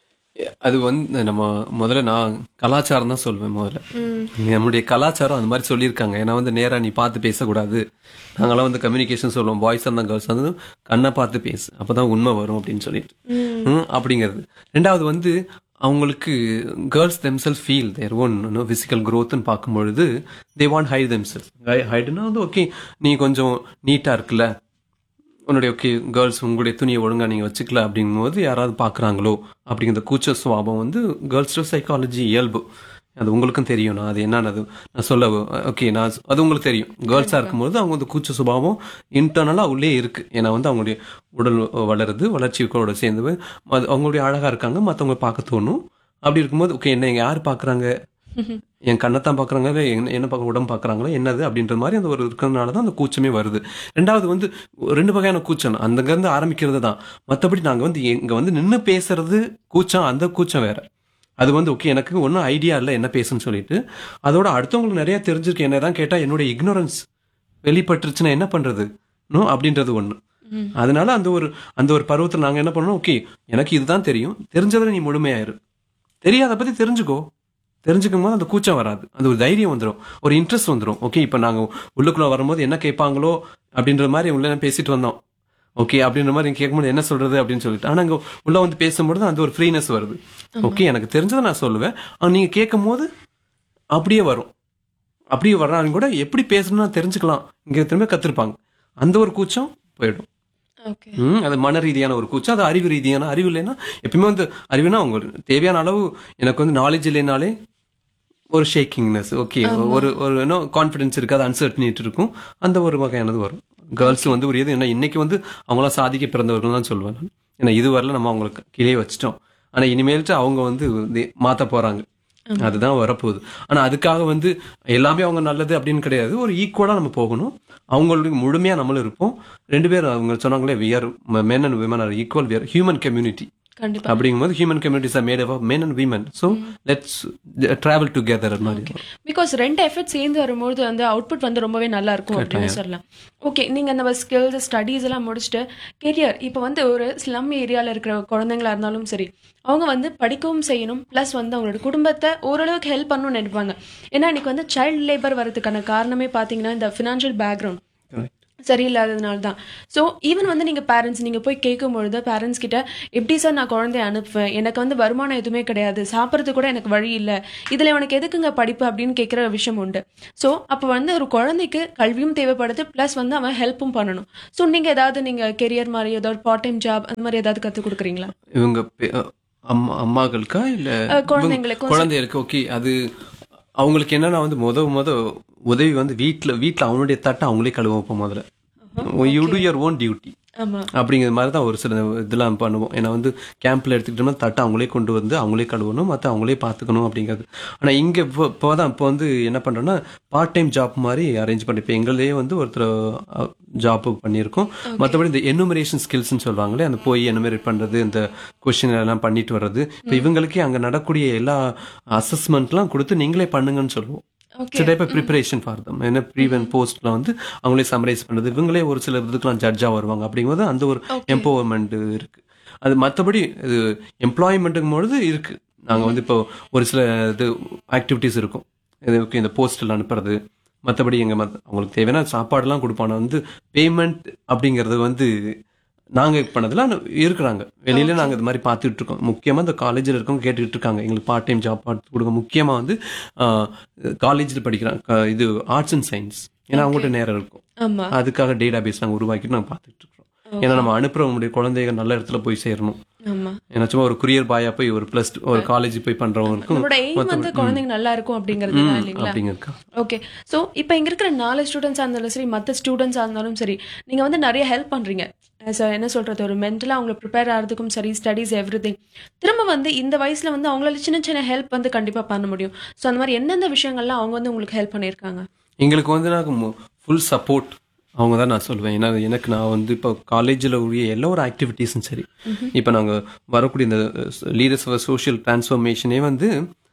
அது வந்து நம்ம முதல்ல நான் கலாச்சாரம் தான் சொல்வேன் முதல்ல நம்முடைய கலாச்சாரம் அந்த மாதிரி சொல்லியிருக்காங்க ஏன்னா வந்து நேரா நீ பார்த்து பேசக்கூடாது நாங்களாம் வந்து கம்யூனிகேஷன் சொல்லுவோம் பாய்ஸ் தான் கேர்ள்ஸ் வந்து கண்ணை பார்த்து பேசு அப்பதான் உண்மை வரும் அப்படின்னு சொல்லிட்டு ம், அப்படிங்கிறது ரெண்டாவது வந்து அவங்களுக்கு girls themselves feel their own physical க்ரோத்னு பார்க்கும்பொழுது தே வாண்ட் ஹைட் தெம்செல் ஹைடுனா வந்து ஓகே நீ கொஞ்சம் நீட்டாக இருக்குல்ல உன்னுடைய ஓகே கேர்ள்ஸ் உங்களுடைய துணியை ஒழுங்கா நீங்க வச்சுக்கல அப்படிங்கும்போது யாராவது பாக்குறாங்களோ அப்படிங்கிற கூச்ச சுவாபம் வந்து கேர்ள்ஸ் சைக்காலஜி இயல்பு அது உங்களுக்கும் தெரியும் நான் அது என்னன்னு நான் சொல்ல ஓகே நான் அது உங்களுக்கு தெரியும் கேர்ள்ஸா இருக்கும்போது அவங்க வந்து கூச்ச சுபாவம் இன்டர்னலா உள்ளே இருக்கு ஏன்னா வந்து அவங்களுடைய உடல் வளருது வளர்ச்சிகளோட சேர்ந்து அது அவங்களுடைய அழகா இருக்காங்க மத்தவங்க பார்க்க தோணும் அப்படி இருக்கும்போது ஓகே என்ன யார் பாக்குறாங்க என் கண்ணைத்தான் பாக்குறாங்க இல்ல என்ன என்ன பார்க்க உடம்பு பாக்குறாங்களா என்னது அப்படின்ற மாதிரி அந்த ஒரு இருக்கிறதுனால தான் அந்த கூச்சமே வருது ரெண்டாவது வந்து ரெண்டு வகையான கூச்சம் அந்தங்க இருந்து ஆரம்பிக்கிறது தான் மற்றபடி நாங்க வந்து இங்க வந்து நின்று பேசுறது கூச்சம் அந்த கூச்சம் வேற அது வந்து ஓகே எனக்கு ஒன்றும் ஐடியா இல்லை என்ன பேசுன்னு சொல்லிட்டு அதோட அடுத்தவங்களுக்கு நிறைய தெரிஞ்சிருக்கு என்ன தான் கேட்டா என்னுடைய இக்னோரன்ஸ் வெளிப்பட்டுருச்சுன்னா என்ன பண்றது நோ அப்படின்றது ஒண்ணு அதனால அந்த ஒரு அந்த ஒரு பருவத்தில் நாங்க என்ன பண்ணோம் ஓகே எனக்கு இதுதான் தெரியும் தெரிஞ்சதை நீ முழுமையாயிரு தெரியாத பத்தி தெரிஞ்சுக்கோ தெரிஞ்சுக்கும் போது அந்த கூச்சம் வராது அந்த ஒரு தைரியம் வந்துடும் ஒரு இன்ட்ரெஸ்ட் வந்துடும் ஓகே இப்போ நாங்கள் உள்ளுக்குள்ள வரும்போது என்ன கேட்பாங்களோ அப்படின்ற மாதிரி உள்ள பேசிட்டு வந்தோம் ஓகே அப்படின்ற மாதிரி கேட்கும்போது என்ன சொல்றது அப்படின்னு சொல்லிட்டு ஆனால் அங்கே உள்ள வந்து பேசும்போது அந்த ஒரு ஃப்ரீனஸ் வருது ஓகே எனக்கு தெரிஞ்சதை நான் சொல்லுவேன் ஆனால் நீங்கள் கேட்கும் போது அப்படியே வரும் அப்படியே வர்றாங்க கூட எப்படி பேசணும்னு தெரிஞ்சுக்கலாம் இங்கே திரும்ப கற்றுருப்பாங்க அந்த ஒரு கூச்சம் போயிடும் ஓகே ம், அது மன ரீதியான ஒரு கூச்சம் அது அறிவு ரீதியான அறிவு இல்லைன்னா எப்பயுமே வந்து அறிவுனா உங்களுக்கு தேவையான அளவு எனக்கு வந்து நாலேஜ் இல்லைனாலே ஒரு ஷேக்கிங்னஸ் ஓகே ஒரு ஒரு என்ன கான்ஃபிடன்ஸ் இருக்காது அன்சர்டனிட்டி இருக்கும் அந்த ஒரு வகையானது வரும் கேர்ள்ஸ் வந்து ஒரு இது ஏன்னா இன்னைக்கு வந்து அவங்களாம் சாதிக்க பிறந்தவர்கள் தான் சொல்லுவேன் நான். ஏன்னா இது வரல நம்ம அவங்களுக்கு கீழே வச்சிட்டோம் ஆனா இனிமேல்ட்டு அவங்க வந்து இது மாத்த போறாங்க அதுதான் வரப்போகுது ஆனா அதுக்காக வந்து எல்லாமே அவங்க நல்லது அப்படின்னு கிடையாது ஒரு ஈக்குவலா நம்ம போகணும் அவங்களுக்கு முழுமையா நம்மளும் இருப்போம் ரெண்டு பேரும் அவங்க சொன்னாங்களே we are men and women are equal we are human community கண்டிப்பா அப்படிங்கும்போது human communities are made of men and women so let's travel together மாதிரி பிகாஸ் ரெண்டு எஃபர்ட் சேர்ந்து வரும்போது அந்த அவுட்புட் வந்து ரொம்பவே நல்லா இருக்கும் அப்படின்னு சொல்லலாம் ஓகே நீங்க அந்த ஸ்கில்ஸ் ஸ்டடீஸ் எல்லாம் முடிச்சுட்டு கெரியர் இப்போ வந்து ஒரு ஸ்லம் ஏரியால இருக்கிற குழந்தைங்களா இருந்தாலும் சரி அவங்க வந்து படிக்கவும் செய்யணும் ப்ளஸ் வந்து அவங்களோட குடும்பத்தை ஓரளவுக்கு ஹெல்ப் பண்ணணும்னு நினைப்பாங்க ஏன்னா இன்னைக்கு வந்து சைல்ட் லேபர் வரதுக்கான காரணமே பார்த்தீங்கன்னா இந்த ஃபினான்ஷியல் பேக்ரவுண்ட் சரியில்லாததுனால தான் ஸோ ஈவன் வந்து நீங்கள் பேரண்ட்ஸ் நீங்கள் போய் கேட்கும்பொழுது பேரண்ட்ஸ் கிட்ட எப்படி சார் நான் குழந்தைய அனுப்புவேன் எனக்கு வந்து வருமானம் எதுவுமே கிடையாது சாப்பிட்றது கூட எனக்கு வழி இல்லை இதில் உனக்கு எதுக்குங்க படிப்பு அப்படின்னு கேட்குற விஷயம் உண்டு ஸோ அப்போ வந்து ஒரு குழந்தைக்கு கல்வியும் தேவைப்படுது ப்ளஸ் வந்து அவன் ஹெல்ப்பும் பண்ணணும் ஸோ நீங்கள் ஏதாவது நீங்கள் கெரியர் மாதிரி ஏதாவது பார்ட் டைம் ஜாப் அந்த மாதிரி ஏதாவது கற்றுக் கொடுக்குறீங்களா இவங்க பெ- அம்மா அம்மாக்களுக்கா இல்ல அஹ் குழந்தைங்களுக்கும் இவங்க- குழந்தைகளுக்கு ஓகே அது அவங்களுக்கு என்னன்னா வந்து முத முத உதவி வந்து வீட்ல வீட்ல அவனுடைய தட்டை அவங்களே கழுவ வைப்போம் முதல்ல you do your own duty ஆமாம் அப்படிங்கிற மாதிரி தான் ஒரு சில இதெல்லாம் பண்ணுவோம் ஏன்னா வந்து கேம்ப்ல எடுத்துக்கிட்டோம்னா தட்டை அவங்களே கொண்டு வந்து அவங்களே கழுவணும் மற்ற அவங்களே பார்த்துக்கணும் அப்படிங்கிறது ஆனால் இங்கே இப்போ இப்போ தான் இப்போ வந்து என்ன பண்ணுறோன்னா பார்ட் டைம் ஜாப் மாதிரி அரேஞ்ச் பண்ணி இப்போ எங்களே வந்து ஒருத்தர் ஜாப் பண்ணியிருக்கோம் மற்றபடி இந்த எனுமரேஷன் ஸ்கில்ஸ்னு சொல்லுவாங்களே அந்த போய் எனுமரேட் பண்ணுறது இந்த கொஷின் எல்லாம் பண்ணிட்டு வர்றது இப்போ இவங்களுக்கே அங்கே நடக்கூடிய எல்லா அசஸ்மெண்ட்லாம் கொடுத்து நீங்களே பண்ணுங்கன்னு சொல்லுவோம் okay type of preparation for them ஏன்னா ப்ரீவன் போஸ்ட்ல வந்து அவங்களே சமரைஸ் பண்ணுறது இவங்களே ஒரு சில இதுக்கெல்லாம் ஜட்ஜா வருவாங்க அப்படிங்கும்போது அந்த ஒரு எம்பவர்மெண்ட் இருக்கு அது மற்றபடி இது எம்ப்ளாய்மெண்ட்டுங்கும் பொழுது இருக்கு நாங்கள் வந்து இப்போ ஒரு சில இது ஆக்டிவிட்டீஸ் இருக்கும் இது okay, இந்த போஸ்டில் அனுப்புறது மற்றபடி எங்கள் மத் அவங்களுக்கு தேவையான சாப்பாடுலாம் கொடுப்பாங்க வந்து பேமெண்ட் அப்படிங்கிறது வந்து நாங்கள் பண்ணதில் இருக்கிறாங்க வெளியில நாங்கள் இது மாதிரி பார்த்துட்டு இருக்கோம் முக்கியமாக இந்த காலேஜில் இருக்கவங்க கேட்டுக்கிட்டு இருக்காங்க எங்களுக்கு பார்ட் டைம் ஜாப் பார்த்து கொடுங்க முக்கியமாக வந்து காலேஜில் படிக்கிறாங்க க- இது ஆர்ட்ஸ் அண்ட் சயின்ஸ் ஏன்னா அவங்கள்ட்ட நேரம் இருக்கும் ஆமாம் அதுக்காக டேட்டா பேஸ் நாங்கள் உருவாக்கிட்டு நாங்கள் பார்த்துட்டு இருக்கோம் ஏன்னா நம்ம அனுப்புறவங்களுடைய குழந்தைங்க நல்ல இடத்துல போய் சேரணும் ஆமாம் ஏன்னா சும்மா ஒரு குரியர் பாயா போய் ஒரு ப்ளஸ் ஒரு காலேஜ் போய் பண்றவங்களுக்கும் நம்மளோட எய்ம் வந்து குழந்தைங்க நல்லா இருக்கும் அப்படிங்கிறது தான் இல்லைங்களா அப்படிங்கிறக்கா ஓகே ஸோ இப்போ இங்கே இருக்கிற நாலு ஸ்டூடெண்ட்ஸாக இருந்தாலும் சரி மற்ற ஸ்டூடெண்ட்ஸாக இருந்தாலும் சரி நீங்கள் வந்து நிறைய ஹெல்ப் பண்ணுறீங்க சார் என்ன சொல்கிறது ஒரு மென்டலாக அவங்களை ப்ரிப்பேர் ஆகிறதுக்கும் சரி ஸ்டடீஸ் எவ்ரி திரும்ப வந்து இந்த வயசில் வந்து அவங்களால சின்ன சின்ன ஹெல்ப் வந்து கண்டிப்பாக பண்ண முடியும் ஸோ அந்த மாதிரி எந்தெந்த விஷயங்கள்லாம் அவங்க வந்து உங்களுக்கு ஹெல்ப் பண்ணியிருக்காங்க எங்களுக்கு வந்து நாங்கள் ஃபுல் சப்போர்ட் அவங்க தான் நான் சொல்லுவேன் ஏன்னா எனக்கு நான் வந்து இப்போ காலேஜில் உரிய எல்லா ஒரு ஆக்டிவிட்டீஸும் சரி இப்போ நாங்கள் வரக்கூடிய இந்த லீடர்ஸ் ஃபார் சோஷியல் டிரான்ஸ்ஃபர்மேஷனே வந்து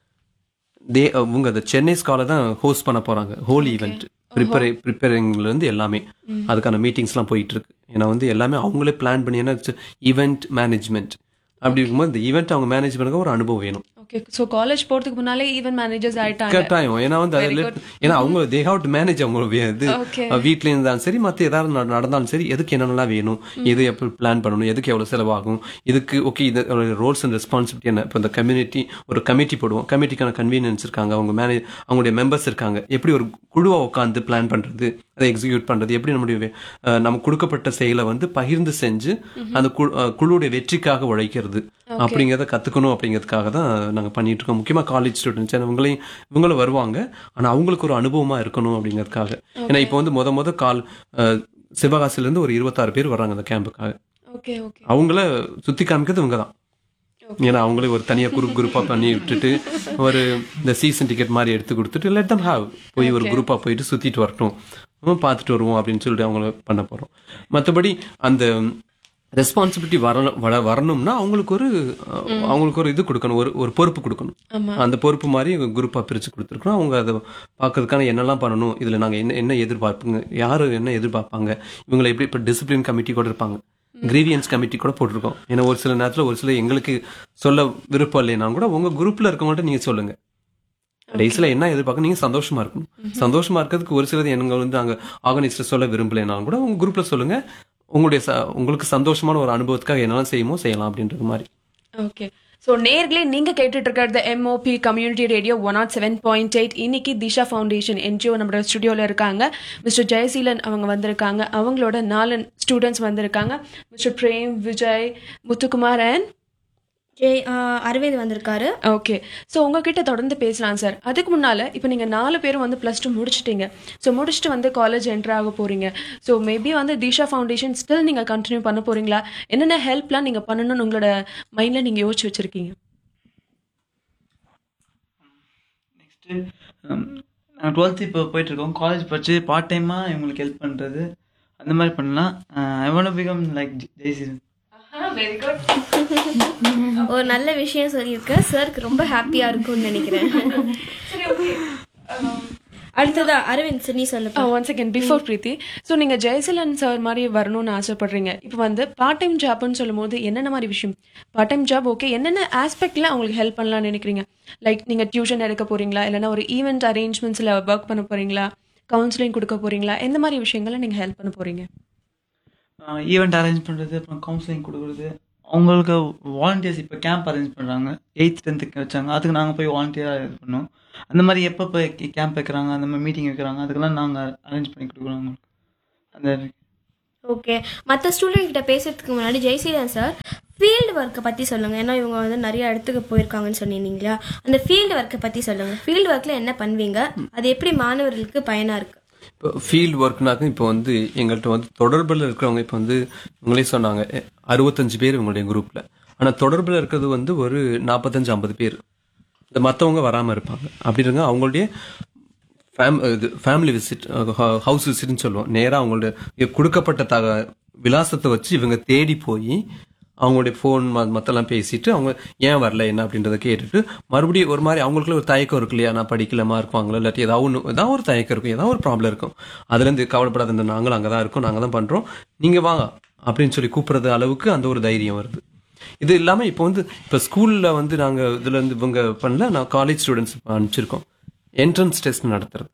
தே அவங்க அந்த சென்னை ஸ்காலை தான் ஹோஸ்ட் பண்ண போகிறாங்க ஹோல் ஈவெண்ட் ப்ரிப்பரே ப்ரிப்பேரிங்லேருந்து எல்லாமே அதுக்கான மீட்டிங்ஸ்லாம் போயிட்டு இருக்கு ஏன்னா வந்து எல்லாமே அவங்களே பிளான் பண்ணி ஏன்னா ஈவெண்ட் மேனேஜ்மெண்ட் அப்படி இருக்கும்போது இந்த ஈவெண்ட் அவங்க மேனேஜ் பண்ண ஒரு அனுபவம் வேணும் ஓகே ஸோ காலேஜ் போகிறதுக்கு முன்னாலே ஈவென்ட் மேனேஜர்ஸ் ஆயிட்டாங்க கட்டாயம் ஏன்னா வந்து அதில் ஏன்னா அவங்க தே ஹாவ் டு மேனேஜ் அவங்க வே- இது Okay. வீட்ல இருந்தாலும் சரி மற்ற ஏதாவது நட- நடந்தாலும் சரி எதுக்கு என்னென்னலாம் வேணும் எது எப்படி பிளான் பண்ணணும் எதுக்கு எவ்வளவு செலவாகும் இதுக்கு ஓகே இது ரோல்ஸ் அண்ட் ரெஸ்பான்சிபிலிட்டி என்ன இப்போ இந்த கம்யூனிட்டி ஒரு கமிட்டி போடுவோம் கமிட்டிக்கான கன்வீனியன்ஸ் இருக்காங்க அவங்க மேனேஜ் அவங்களுடைய மெம்பர்ஸ் இருக்காங்க எப்படி ஒரு குழுவா உட்காந்து பிளான் பண்றது அதை எக்ஸிக்யூட் பண்றது எப்படி நம்முடைய வே- அஹ், நமக்கு கொடுக்கப்பட்ட செயலை வந்து பகிர்ந்து செஞ்சு அந்த குழு- அஹ், குழுவுடைய வெற்றிக்காக உழைக்கிறது அப்படிங்கிறத கத்துக்கணும் அப்படிங்கிறதுக்காக தான் நாங்க பண்ணிட்டு இருக்கோம் முக்கியமா காலேஜ் ஸ்டூடெண்ட்ஸ் இவங்களையும் இவங்களும் வருவாங்க ஆனா அவங்களுக்கு ஒரு அனுபவமா இருக்கணும் அப்படிங்கிறதுக்காக ஏன்னா இப்போ வந்து முத முத கால் அஹ், சிவகாசில இருந்து ஒரு இருபத்தாறு பேர் வர்றாங்க அந்த கேம்புக்காக ஓகே ஓகே அவங்கள சுத்தி காமிக்கிறது இவங்க தான் ஏன்னா அவங்களே ஒரு தனியா குரூப் குரூப்பா பண்ணி விட்டுட்டு ஒரு இந்த சீசன் டிக்கெட் மாதிரி எடுத்து கொடுத்துட்டு லெட் தம் ஹாவ் போய் ஒரு குரூப்பா போயிட்டு சுத்திட்டு வரட்டும் ஹம், பார்த்துட்டு வருவோம் அப்படின்னு சொல்லிட்டு அவங்கள பண்ண போறோம் மற்றபடி அந்த ரெஸ்பான்சிபிலிட்டி வரணும் வர- வரணும்னா அவங்களுக்கு ஒரு அஹ், அவங்களுக்கு ஒரு இது கொடுக்கணும் ஒரு ஒரு பொறுப்பு கொடுக்கணும் அந்த பொறுப்பு மாதிரி குரூப்பாக பிரித்து கொடுத்துருக்கோம் அவங்க அதை பார்க்கறதுக்கான என்னெல்லாம் பண்ணணும் இதில் நாங்கள் என்ன என்ன எதிர்பார்ப்புங்க யார் என்ன எதிர்பார்ப்பாங்க இவங்களை எப்படி இப்போ டிசிப்ளின் கமிட்டி கூட இருப்பாங்க கிரீவியன்ஸ் கமிட்டி கூட போட்டிருக்கோம் ஏன்னா ஒரு சில நேரத்தில் ஒரு சில எங்களுக்கு சொல்ல விருப்பம் இல்லைன்னா கூட உங்கள் குரூப்பில் இருக்கவங்கள்ட்ட நீங்கள் சொல்லுங்கள் கடைசியில் என்ன எதிர்பார்க்க நீங்கள் சந்தோஷமா இருக்கணும் சந்தோஷமா இருக்கிறதுக்கு ஒரு சிலது எங்க வந்து நாங்கள் ஆர்கனைஸ்டர் சொல்ல விரும்பலைனாலும் கூட உங்கள் குரூப்பில் சொல்லுங்க உங்களுடைய ச- உங்களுக்கு சந்தோஷமான ஒரு அனுபவத்துக்காக என்னெல்லாம் செய்யுமோ செய்யலாம் அப்படின்றது மாதிரி ஓகே ஸோ நேர்களே நீங்க கேட்டுட்டு இருக்கிறது MOP community radio one nought seven point eight இன்னைக்கு திஷா ஃபவுண்டேஷன் என்ஜிஓ நம்மளோட ஸ்டுடியோவில் இருக்காங்க மிஸ்டர் ஜெயசீலன் அவங்க வந்திருக்காங்க அவங்களோட நாலு ஸ்டூடெண்ட்ஸ் வந்திருக்காங்க mister Prem Vijay Muthukumar and Jai ah Aravind வந்திருக்காரு ஓகே ஸோ உங்ககிட்ட தொடர்ந்து பேசலாம் சார் அதுக்கு முன்னால் இப்போ நீங்கள் நாலு பேரும் வந்து ப்ளஸ் டூ முடிச்சிட்டீங்க ஸோ முடிச்சுட்டு வந்து காலேஜ் என்டர் ஆக போகிறீங்க ஸோ மேபி வந்து தீஷா ஃபவுண்டேஷன் ஸ்டில் நீங்கள் கண்டினியூ பண்ண போகிறீங்களா என்னென்ன ஹெல்ப்லாம் நீங்கள் பண்ணணும்னு உங்களோட மைண்டில் நீங்கள் யோசிச்சு வச்சுருக்கீங்க நெக்ஸ்ட்டு நான் டுவெல்த்து இப்போ போயிட்டுருக்கோம் காலேஜ் படித்து பார்ட் டைமாக இவங்களுக்கு ஹெல்ப் பண்ணுறது அந்த மாதிரி பண்ணலாம் I want become like Jeyaseelan very good ஒரு நல்ல விஷயம் சொல்லியிருக்க சாருக்கு ரொம்ப ஹாப்பியா இருக்கும்னு நினைக்கிறேன் அடுத்ததா அரவிந்த் நீ சொல்லு one second before Preethi so நீங்கள் ஜெயசீலன் சார் மாதிரி வரணும்னு ஆசைப்படுறீங்க இப்போ வந்து பார்ட் டைம் ஜாப்னு சொல்லும்போது என்னென்ன மாதிரி விஷயம் பார்ட் டைம் ஜாப் ஓகே என்னென்ன ஆஸ்பெக்டில் அவங்களுக்கு ஹெல்ப் பண்ணலாம்னு நினைக்கிறீங்க லைக் நீங்கள் டியூஷன் எடுக்க போறீங்களா இல்லைன்னா ஒரு ஈவெண்ட் அரேஞ்ச்மெண்ட்ஸில் ஒர்க் பண்ண போறீங்களா கவுன்சிலிங் கொடுக்க போறீங்களா எந்த மாதிரி விஷயங்களை நீங்க ஹெல்ப் பண்ண போறீங்க ஈவெண்ட் அரேஞ்ச் பண்ணுறது அப்புறம் கவுன்சிலிங் கொடுக்குறது அவங்களுக்கு வாலண்டியர்ஸ் இப்போ கேம்ப் அரேஞ்ச் பண்ணுறாங்க எயித் டென்த்துக்கு வச்சாங்க அதுக்கு நாங்கள் போய் வாலண்டியராக இது பண்ணோம் அந்த மாதிரி எப்போ போய் கேம்ப் வைக்கிறாங்க அந்த மாதிரி மீட்டிங் வைக்கிறாங்க அதுக்கெல்லாம் நாங்கள் அரேஞ்ச் பண்ணி கொடுக்குறோம் அவங்களுக்கு அந்த ஓகே மற்ற ஸ்டூடெண்ட் கிட்ட பேசுறதுக்கு முன்னாடி ஜெய்சீலன் சார் ஃபீல்டு ஒர்க்கை பற்றி சொல்லுங்கள் ஏன்னா இவங்க வந்து நிறைய இடத்துக்கு போயிருக்காங்கன்னு சொன்னீங்க இல்லையா அந்த ஃபீல்டு ஒர்க்கை பற்றி சொல்லுங்கள் ஃபீல்டு ஒர்க்கில் என்ன பண்ணுவீங்க அது எப்படி மாணவர்களுக்கு பயனாக இருக்குது இப்போ ஃபீல்ட் ஒர்க்னாக்க இப்போ வந்து எங்கள்கிட்ட வந்து தொடர்பில் இருக்கிறவங்க இப்போ வந்து உங்களே சொன்னாங்க எ, அறுபத்தஞ்சு பேர் உங்களுடைய குரூப்பில் ஆனால் தொடர்பில் இருக்கிறது வந்து ஒரு நாற்பத்தஞ்சு ஐம்பது பேர் இந்த மற்றவங்க வராமல் இருப்பாங்க அப்படிங்க அவங்களுடைய ஃபேம் இது ஃபேமிலி விசிட் ஹவுஸ் விசிட்னு சொல்லுவோம் நேராக அவங்களுடைய கொடுக்கப்பட்ட தக விலாசத்தை வச்சு இவங்க தேடி போய் அவங்களுடைய ஃபோன் மற்றெல்லாம் பேசிட்டு அவங்க ஏன் வரல என்ன அப்படின்றத கேட்டுட்டு மறுபடியும் ஒரு மாதிரி அவங்களுக்குள்ள ஒரு தயக்கம் இருக்கு இல்லையா நான் படிக்கல மார்க் வாங்கல இல்லாட்டி ஏதாவது ஒன்று ஏதாவது ஒரு தயக்கம் இருக்கும் ஏதாவது ஒரு ப்ராப்ளம் இருக்கும் அதுலேருந்து கவலைப்படாத இந்த நாங்களும் அங்கே தான் இருக்கோம் நாங்கள் தான் பண்ணுறோம் நீங்கள் வாங்க அப்படின்னு சொல்லி கூப்பிடுறது அளவுக்கு அந்த ஒரு தைரியம் வருது இது இல்லாமல் இப்போ வந்து இப்போ ஸ்கூலில் வந்து நாங்கள் இதில் இருந்து இவங்க பண்ணல நான் காலேஜ் ஸ்டூடெண்ட்ஸ் அனுப்பிச்சிருக்கோம் என்ட்ரன்ஸ் டெஸ்ட் நடத்துறது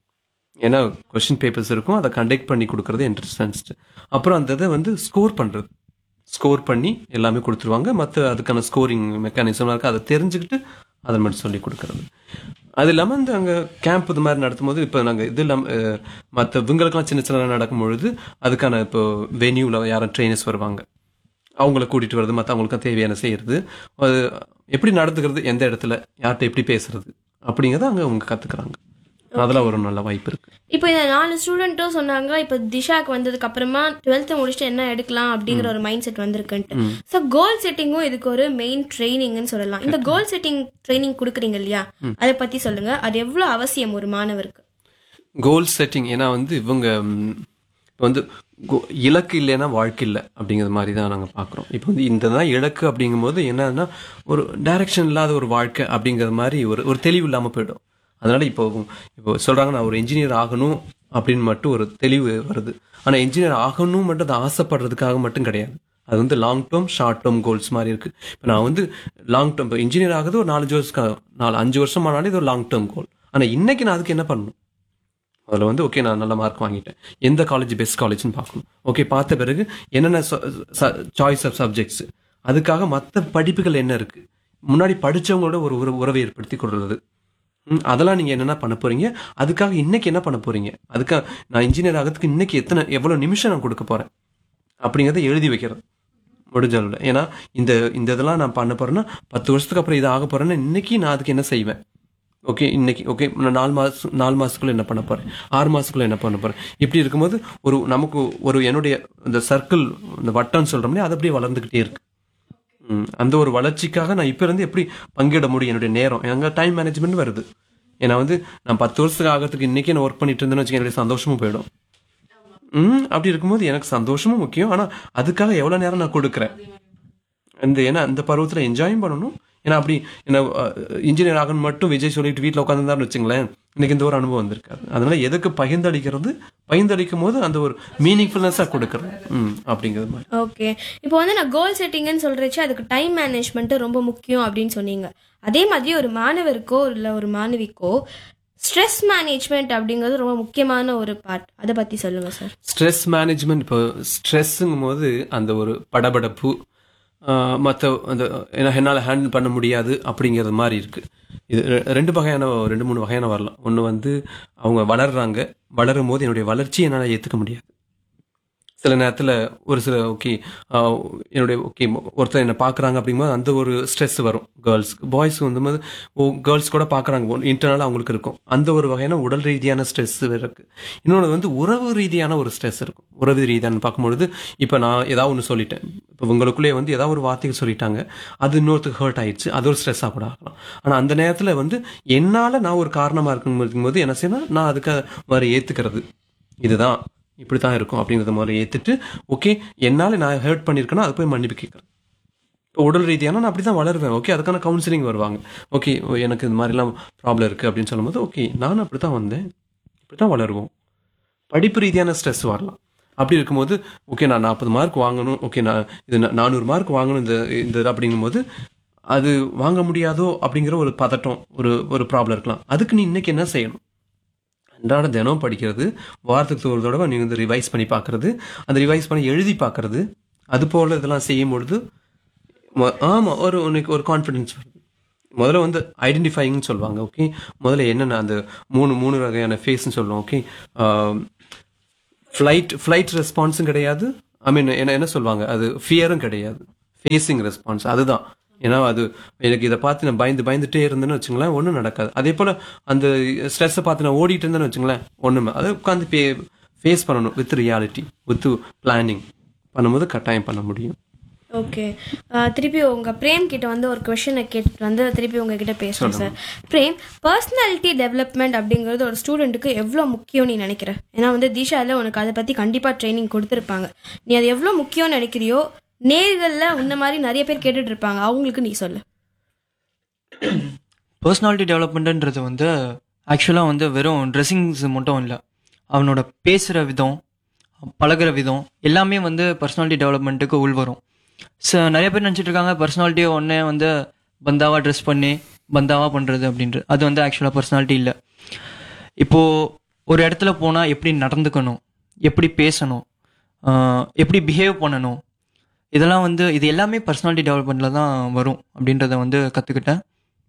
ஏன்னா கொஷின் பேப்பர்ஸ் இருக்கும் அதை கண்டக்ட் பண்ணி கொடுக்கறது என்ட்ரன்ஸ் டெஸ்ட் அப்புறம் அந்த இதை வந்து ஸ்கோர் பண்ணுறது ஸ்கோர் பண்ணி எல்லாமே கொடுத்துருவாங்க மற்ற அதுக்கான ஸ்கோரிங் மெக்கானிசம்லாம் இருக்குது அதை தெரிஞ்சுக்கிட்டு அதை மட்டும் சொல்லி கொடுக்கறது அது இல்லாமல் இந்த அங்கே கேம்ப் இது மாதிரி நடத்தும் போது இப்போ நாங்கள் இது இல்லாமல் மற்ற இவங்களுக்கெல்லாம் சின்ன சின்ன நடக்கும் பொழுது அதுக்கான இப்போ வென்யூவில் யாரும் ட்ரெயினர்ஸ் வருவாங்க அவங்கள கூட்டிகிட்டு வர்றது மற்றவங்களுக்கும் தேவையான செய்கிறது அது எப்படி நடந்துக்கிறது எந்த இடத்துல யார்கிட்ட எப்படி பேசுறது அப்படிங்கிறத அங்கே அவங்க கற்றுக்குறாங்க அதெல்லாம் ஒரு நல்ல வாய்ப்பு இருக்குது இப்போ இந்த நாலு ஸ்டூடெண்ட்டும் சொன்னாங்க இப்போ திஷாக்கு வந்ததுக்கு அப்புறமா டுவெல்த்து முடிச்சுட்டு என்ன எடுக்கலாம் அப்படிங்கிற ஒரு மைண்ட் செட் வந்திருக்குன்ட்டு ஸோ கோல் செட்டிங்கும் இதுக்கு ஒரு மெயின் ட்ரைனிங்னு சொல்லலாம் இந்த கோல் செட்டிங் ட்ரைனிங் கொடுக்குறீங்க இல்லையா அதை பத்தி சொல்லுங்க அது எவ்வளவு அவசியம் ஒரு மாணவருக்கு கோல் செட்டிங் ஏன்னா வந்து இவங்க ம், இப்போ வந்து go- இலக்கு இல்லைன்னா வாழ்க்கை இல்லை அப்படிங்கிற மாதிரி தான் நாங்கள் பார்க்குறோம் இப்போ வந்து இந்த தான் இலக்கு அப்படிங்கும்போது என்னன்னா ஒரு டைரக்ஷன் இல்லாத ஒரு வாழ்க்கை அப்படிங்கிற மாதிரி ஒரு ஒரு தெளிவு இல்லாமல் போயிடும் அதனால இப்போ இப்போ சொல்றாங்க நான் ஒரு இன்ஜினியர் ஆகணும் அப்படின்னு மட்டும் ஒரு தெளிவு வருது ஆனால் இன்ஜினியர் ஆகணும் மட்டும் அது ஆசைப்படுறதுக்காக மட்டும் கிடையாது அது வந்து long term short term goals மாதிரி இருக்கு இப்போ நான் வந்து லாங் டேர்ம் இப்போ இன்ஜினியர் ஆகுது ஒரு நாலஞ்சு வருஷம் நாலு அஞ்சு வருஷம் ஆனாலும் இது ஒரு லாங் டேர்ம் கோல் ஆனால் இன்னைக்கு நான் அதுக்கு என்ன பண்ணணும் அதில் வந்து ஓகே நான் நல்ல மார்க் வாங்கிட்டேன் எந்த காலேஜ் பெஸ்ட் காலேஜ்னு பார்க்கணும் ஓகே பார்த்த பிறகு என்னென்ன சாய்ஸ் ஆஃப் சப்ஜெக்ட்ஸ் அதுக்காக மற்ற படிப்புகள் என்ன இருக்கு முன்னாடி படிச்சவங்களோட ஒரு உற உறவை ஏற்படுத்தி கொள்றது ம், அதெல்லாம் நீங்க என்னென்ன பண்ண போறீங்க அதுக்காக இன்னைக்கு என்ன பண்ண போறீங்க அதுக்காக நான் இன்ஜினியர் ஆகிறதுக்கு இன்னைக்கு எத்தனை எவ்வளவு நிமிஷம் நான் கொடுக்க போறேன் அப்படிங்கிறத எழுதி வைக்கிறது முடிஞ்ச அளவில் ஏன்னா இந்த இந்த இதெல்லாம் நான் பண்ண போறேன்னா பத்து வருஷத்துக்கு அப்புறம் இது ஆக போறேன்னா இன்னைக்கு நான் அதுக்கு என்ன செய்வேன் ஓகே இன்னைக்கு ஓகே நான் நாலு மாசம் நாலு மாசத்துக்குள்ள என்ன பண்ண போறேன் ஆறு மாசத்துக்குள்ள என்ன பண்ண போறேன் இப்படி இருக்கும்போது ஒரு நமக்கு ஒரு என்னுடைய இந்த சர்க்கிள் இந்த வட்டம்னு சொல்றோம்ல அது அப்படியே வளர்ந்துகிட்டே இருக்கு ம், அந்த ஒரு வளர்ச்சிக்காக நான் இப்ப இருந்து எப்படி பங்கிட முடியும் என்னுடைய நேரம் எங்க டைம் மேனேஜ்மெண்ட் வருது ஏன்னா வந்து நான் பத்து வருஷத்துக்கு ஆகிறதுக்கு இன்னைக்கே நான் ஒர்க் பண்ணிட்டு இருந்தேன்னு வச்சுக்க என்னுடைய சந்தோஷமும் போயிடும் ம் அப்படி இருக்கும்போது எனக்கு சந்தோஷமும் முக்கியம் ஆனா அதுக்காக எவ்வளவு நேரம் நான் கொடுக்குறேன் இந்த ஏன்னா அந்த பருவத்தில் என்ஜாயும் பண்ணணும் ஏன்னா அப்படி என்ன இன்ஜினியர் ஆகணும் மட்டும் விஜய் சொல்லிட்டு வீட்டில் உட்காந்துருந்தாருன்னு வச்சுங்களேன் இன்னைக்கு இந்த ஒரு அனுபவம் வந்திருக்காது அதனால எதுக்கு பகிர்ந்தளிக்கிறது பகிர்ந்தளிக்கும் போது அந்த ஒரு மீனிங்ஃபுல்னஸாக கொடுக்கறது ம் அப்படிங்கிறது மாதிரி ஓகே இப்போ வந்து நான் கோல் செட்டிங்னு சொல்றச்சு அதுக்கு டைம் மேனேஜ்மெண்ட் ரொம்ப முக்கியம் அப்படின்னு சொன்னீங்க அதே மாதிரி ஒரு மாணவருக்கோ இல்லை ஒரு மாணவிக்கோ ஸ்ட்ரெஸ் மேனேஜ்மெண்ட் அப்படிங்கிறது ரொம்ப முக்கியமான ஒரு பார்ட் அதை பத்தி சொல்லுங்க சார் ஸ்ட்ரெஸ் மேனேஜ்மெண்ட் இப்போ ஸ்ட்ரெஸ்ஸுங்கும் போது அந்த ஒரு படபடப்பு மற்ற அந்த என்ன என்னால் ஹேண்டில் பண்ண முடியாது அப்படிங்கிறது மாதிரி இருக்கு இது ரெ- ரெண்டு வகையான ரெண்டு மூணு வகையான வரலாம் ஒன்று வந்து அவங்க வளர்றாங்க வளரும் போது என்னுடைய வளர்ச்சியை என்னால் ஏற்றுக்க முடியாது சில நேரத்தில் ஒரு சில ஓகே என்னுடைய ஓகே ஒருத்தர் என்னை பார்க்குறாங்க அப்படிங்கும்போது அந்த ஒரு ஸ்ட்ரெஸ் வரும் கேர்ள்ஸ் பாய்ஸ் வந்து ஓ கேர்ள்ஸ் கூட பார்க்குறாங்க இன்டர்னலாக அவங்களுக்கு இருக்கும் அந்த ஒரு வகையான உடல் ரீதியான ஸ்ட்ரெஸ் இருக்கு இன்னொன்று வந்து உறவு ரீதியான ஒரு ஸ்ட்ரெஸ் இருக்கும் உறவு ரீதியான பார்க்கும்பொழுது இப்போ நான் ஏதாவது ஒன்று சொல்லிட்டேன் இப்போ உங்களுக்குள்ளே வந்து ஏதாவது ஒரு வார்த்தைகள் சொல்லிட்டாங்க அது இன்னொருத்துக்கு ஹர்ட் ஆயிடுச்சு அது ஒரு ஸ்ட்ரெஸ்ஸாக கூட ஆகலாம் ஆனால் அந்த நேரத்தில் வந்து என்னால் நான் ஒரு காரணமாக இருக்கும்போது என்ன செய்யணும் நான் அதுக்கு மாதிரி ஏற்றுக்கிறது இதுதான் இப்படி தான் இருக்கும் அப்படிங்கிறத மாதிரி ஏற்றுட்டு ஓகே என்னால் நான் ஹர்ட் பண்ணியிருக்கேன்னா அது போய் மன்னிப்பு கேட்குறேன் இப்போ உடல் ரீதியான நான் அப்படி தான் வளருவேன் ஓகே அதுக்கான கவுன்சிலிங் வருவாங்க ஓகே எனக்கு இந்த மாதிரிலாம் ப்ராப்ளம் இருக்குது அப்படின்னு சொல்லும்போது ஓகே நானும் அப்படி தான் வந்தேன் இப்படி தான் வளருவோம் படிப்பு ரீதியான ஸ்ட்ரெஸ் வரலாம் அப்படி இருக்கும்போது ஓகே நான் நாற்பது மார்க் வாங்கணும் ஓகே நான் இது நா- நானூறு மார்க் வாங்கணும் இந்த இந்த இது அப்படிங்கும்போது அது வாங்க முடியாதோ அப்படிங்கிற ஒரு பதட்டம் ஒரு ஒரு ப்ராப்ளம் இருக்கலாம் அதுக்கு நீ இன்னைக்கு என்ன செய்யணும் அன்றாட தினம் படிக்கிறது வாரத்துக்கு ஒரு தடவை நீங்கள் வந்து ரிவைஸ் பண்ணி பார்க்கறது அந்த ரிவைஸ் பண்ணி எழுதி பார்க்கறது அது போல இதெல்லாம் செய்யும் பொழுது மொ- ஆமா ஒரு உனக்கு ஒரு கான்ஃபிடன்ஸ் வருது முதல்ல வந்து ஐடென்டிஃபைங்னு சொல்லுவாங்க ஓகே முதல்ல என்னென்ன அந்த மூணு மூணு வகையான ஃபேஸ்ன்னு சொல்லுவோம் ஓகே ஃப்ளைட் ஃப்ளைட் ரெஸ்பான்ஸும் கிடையாது ஐ மீன் என்ன என்ன சொல்லுவாங்க அது ஃபியரும் கிடையாது ஃபேஸிங் ரெஸ்பான்ஸ் அதுதான் ஏன்னா அது எனக்கு இதை பார்த்து நான் பயந்து பயந்துட்டே இருந்தேன்னு வச்சுங்களேன் ஒன்றும் நடக்காது அதே போல் அந்த ஸ்ட்ரெஸ்ஸை பார்த்து நான் ஓடிட்டு இருந்தேன்னு வச்சுங்களேன் ஒன்றுமே அதை உட்காந்து பே ஃபேஸ் பண்ணணும் வித் ரியாலிட்டி வித் பிளானிங் பண்ணும்போது கட்டாயம் பண்ண முடியும் ஓகே திருப்பி உங்க பிரேம் கிட்ட வந்து ஒரு கொஷனை கேட்டுட்டு வந்து திருப்பி உங்ககிட்ட பேசுறேன் சார் பிரேம் பர்சனாலிட்டி டெவலப்மெண்ட் அப்படிங்கிறது ஒரு ஸ்டூடெண்ட்டுக்கு எவ்வளோ முக்கியம் நீ நினைக்கிற ஏன்னா வந்து திஷால உனக்கு அதை பத்தி கண்டிப்பா ட்ரைனிங் கொடுத்துருப்பாங்க நீ அது எவ்வளோ முக்கியம்னு நினைக்கிறியோ நேர்களில் உன்ன மாதிரி நிறைய பேர் கேட்டுட்டு இருப்பாங்க அவங்களுக்கு நீ சொல்லு பர்சனாலிட்டி டெவலப்மெண்ட்ன்றது வந்து ஆக்சுவலாக வந்து வெறும் ட்ரெஸ்ஸிங்ஸ் மட்டும் இல்லை அவனோட பேசுகிற விதம் பழகுற விதம் எல்லாமே வந்து பர்சனாலிட்டி டெவலப்மெண்ட்டுக்கு உள்வரும் ஸோ நிறைய பேர் நினச்சிட்டு இருக்காங்க பர்சனாலிட்டியை ஒன்றே வந்து பந்தாவாக ட்ரெஸ் பண்ணி பந்தாவாக பண்ணுறது அப்படின்றது அது வந்து ஆக்சுவலாக பர்சனாலிட்டி இல்லை இப்போது ஒரு இடத்துல போனால் எப்படி நடந்துக்கணும் எப்படி பேசணும் ஆஹ் எப்படி பிஹேவ் பண்ணணும் இதெல்லாம் வந்து இது எல்லாமே பர்சனாலிட்டி டெவலப்மெண்ட்டில் தான் வரும் அப்படின்றத வந்து கற்றுக்கிட்டேன்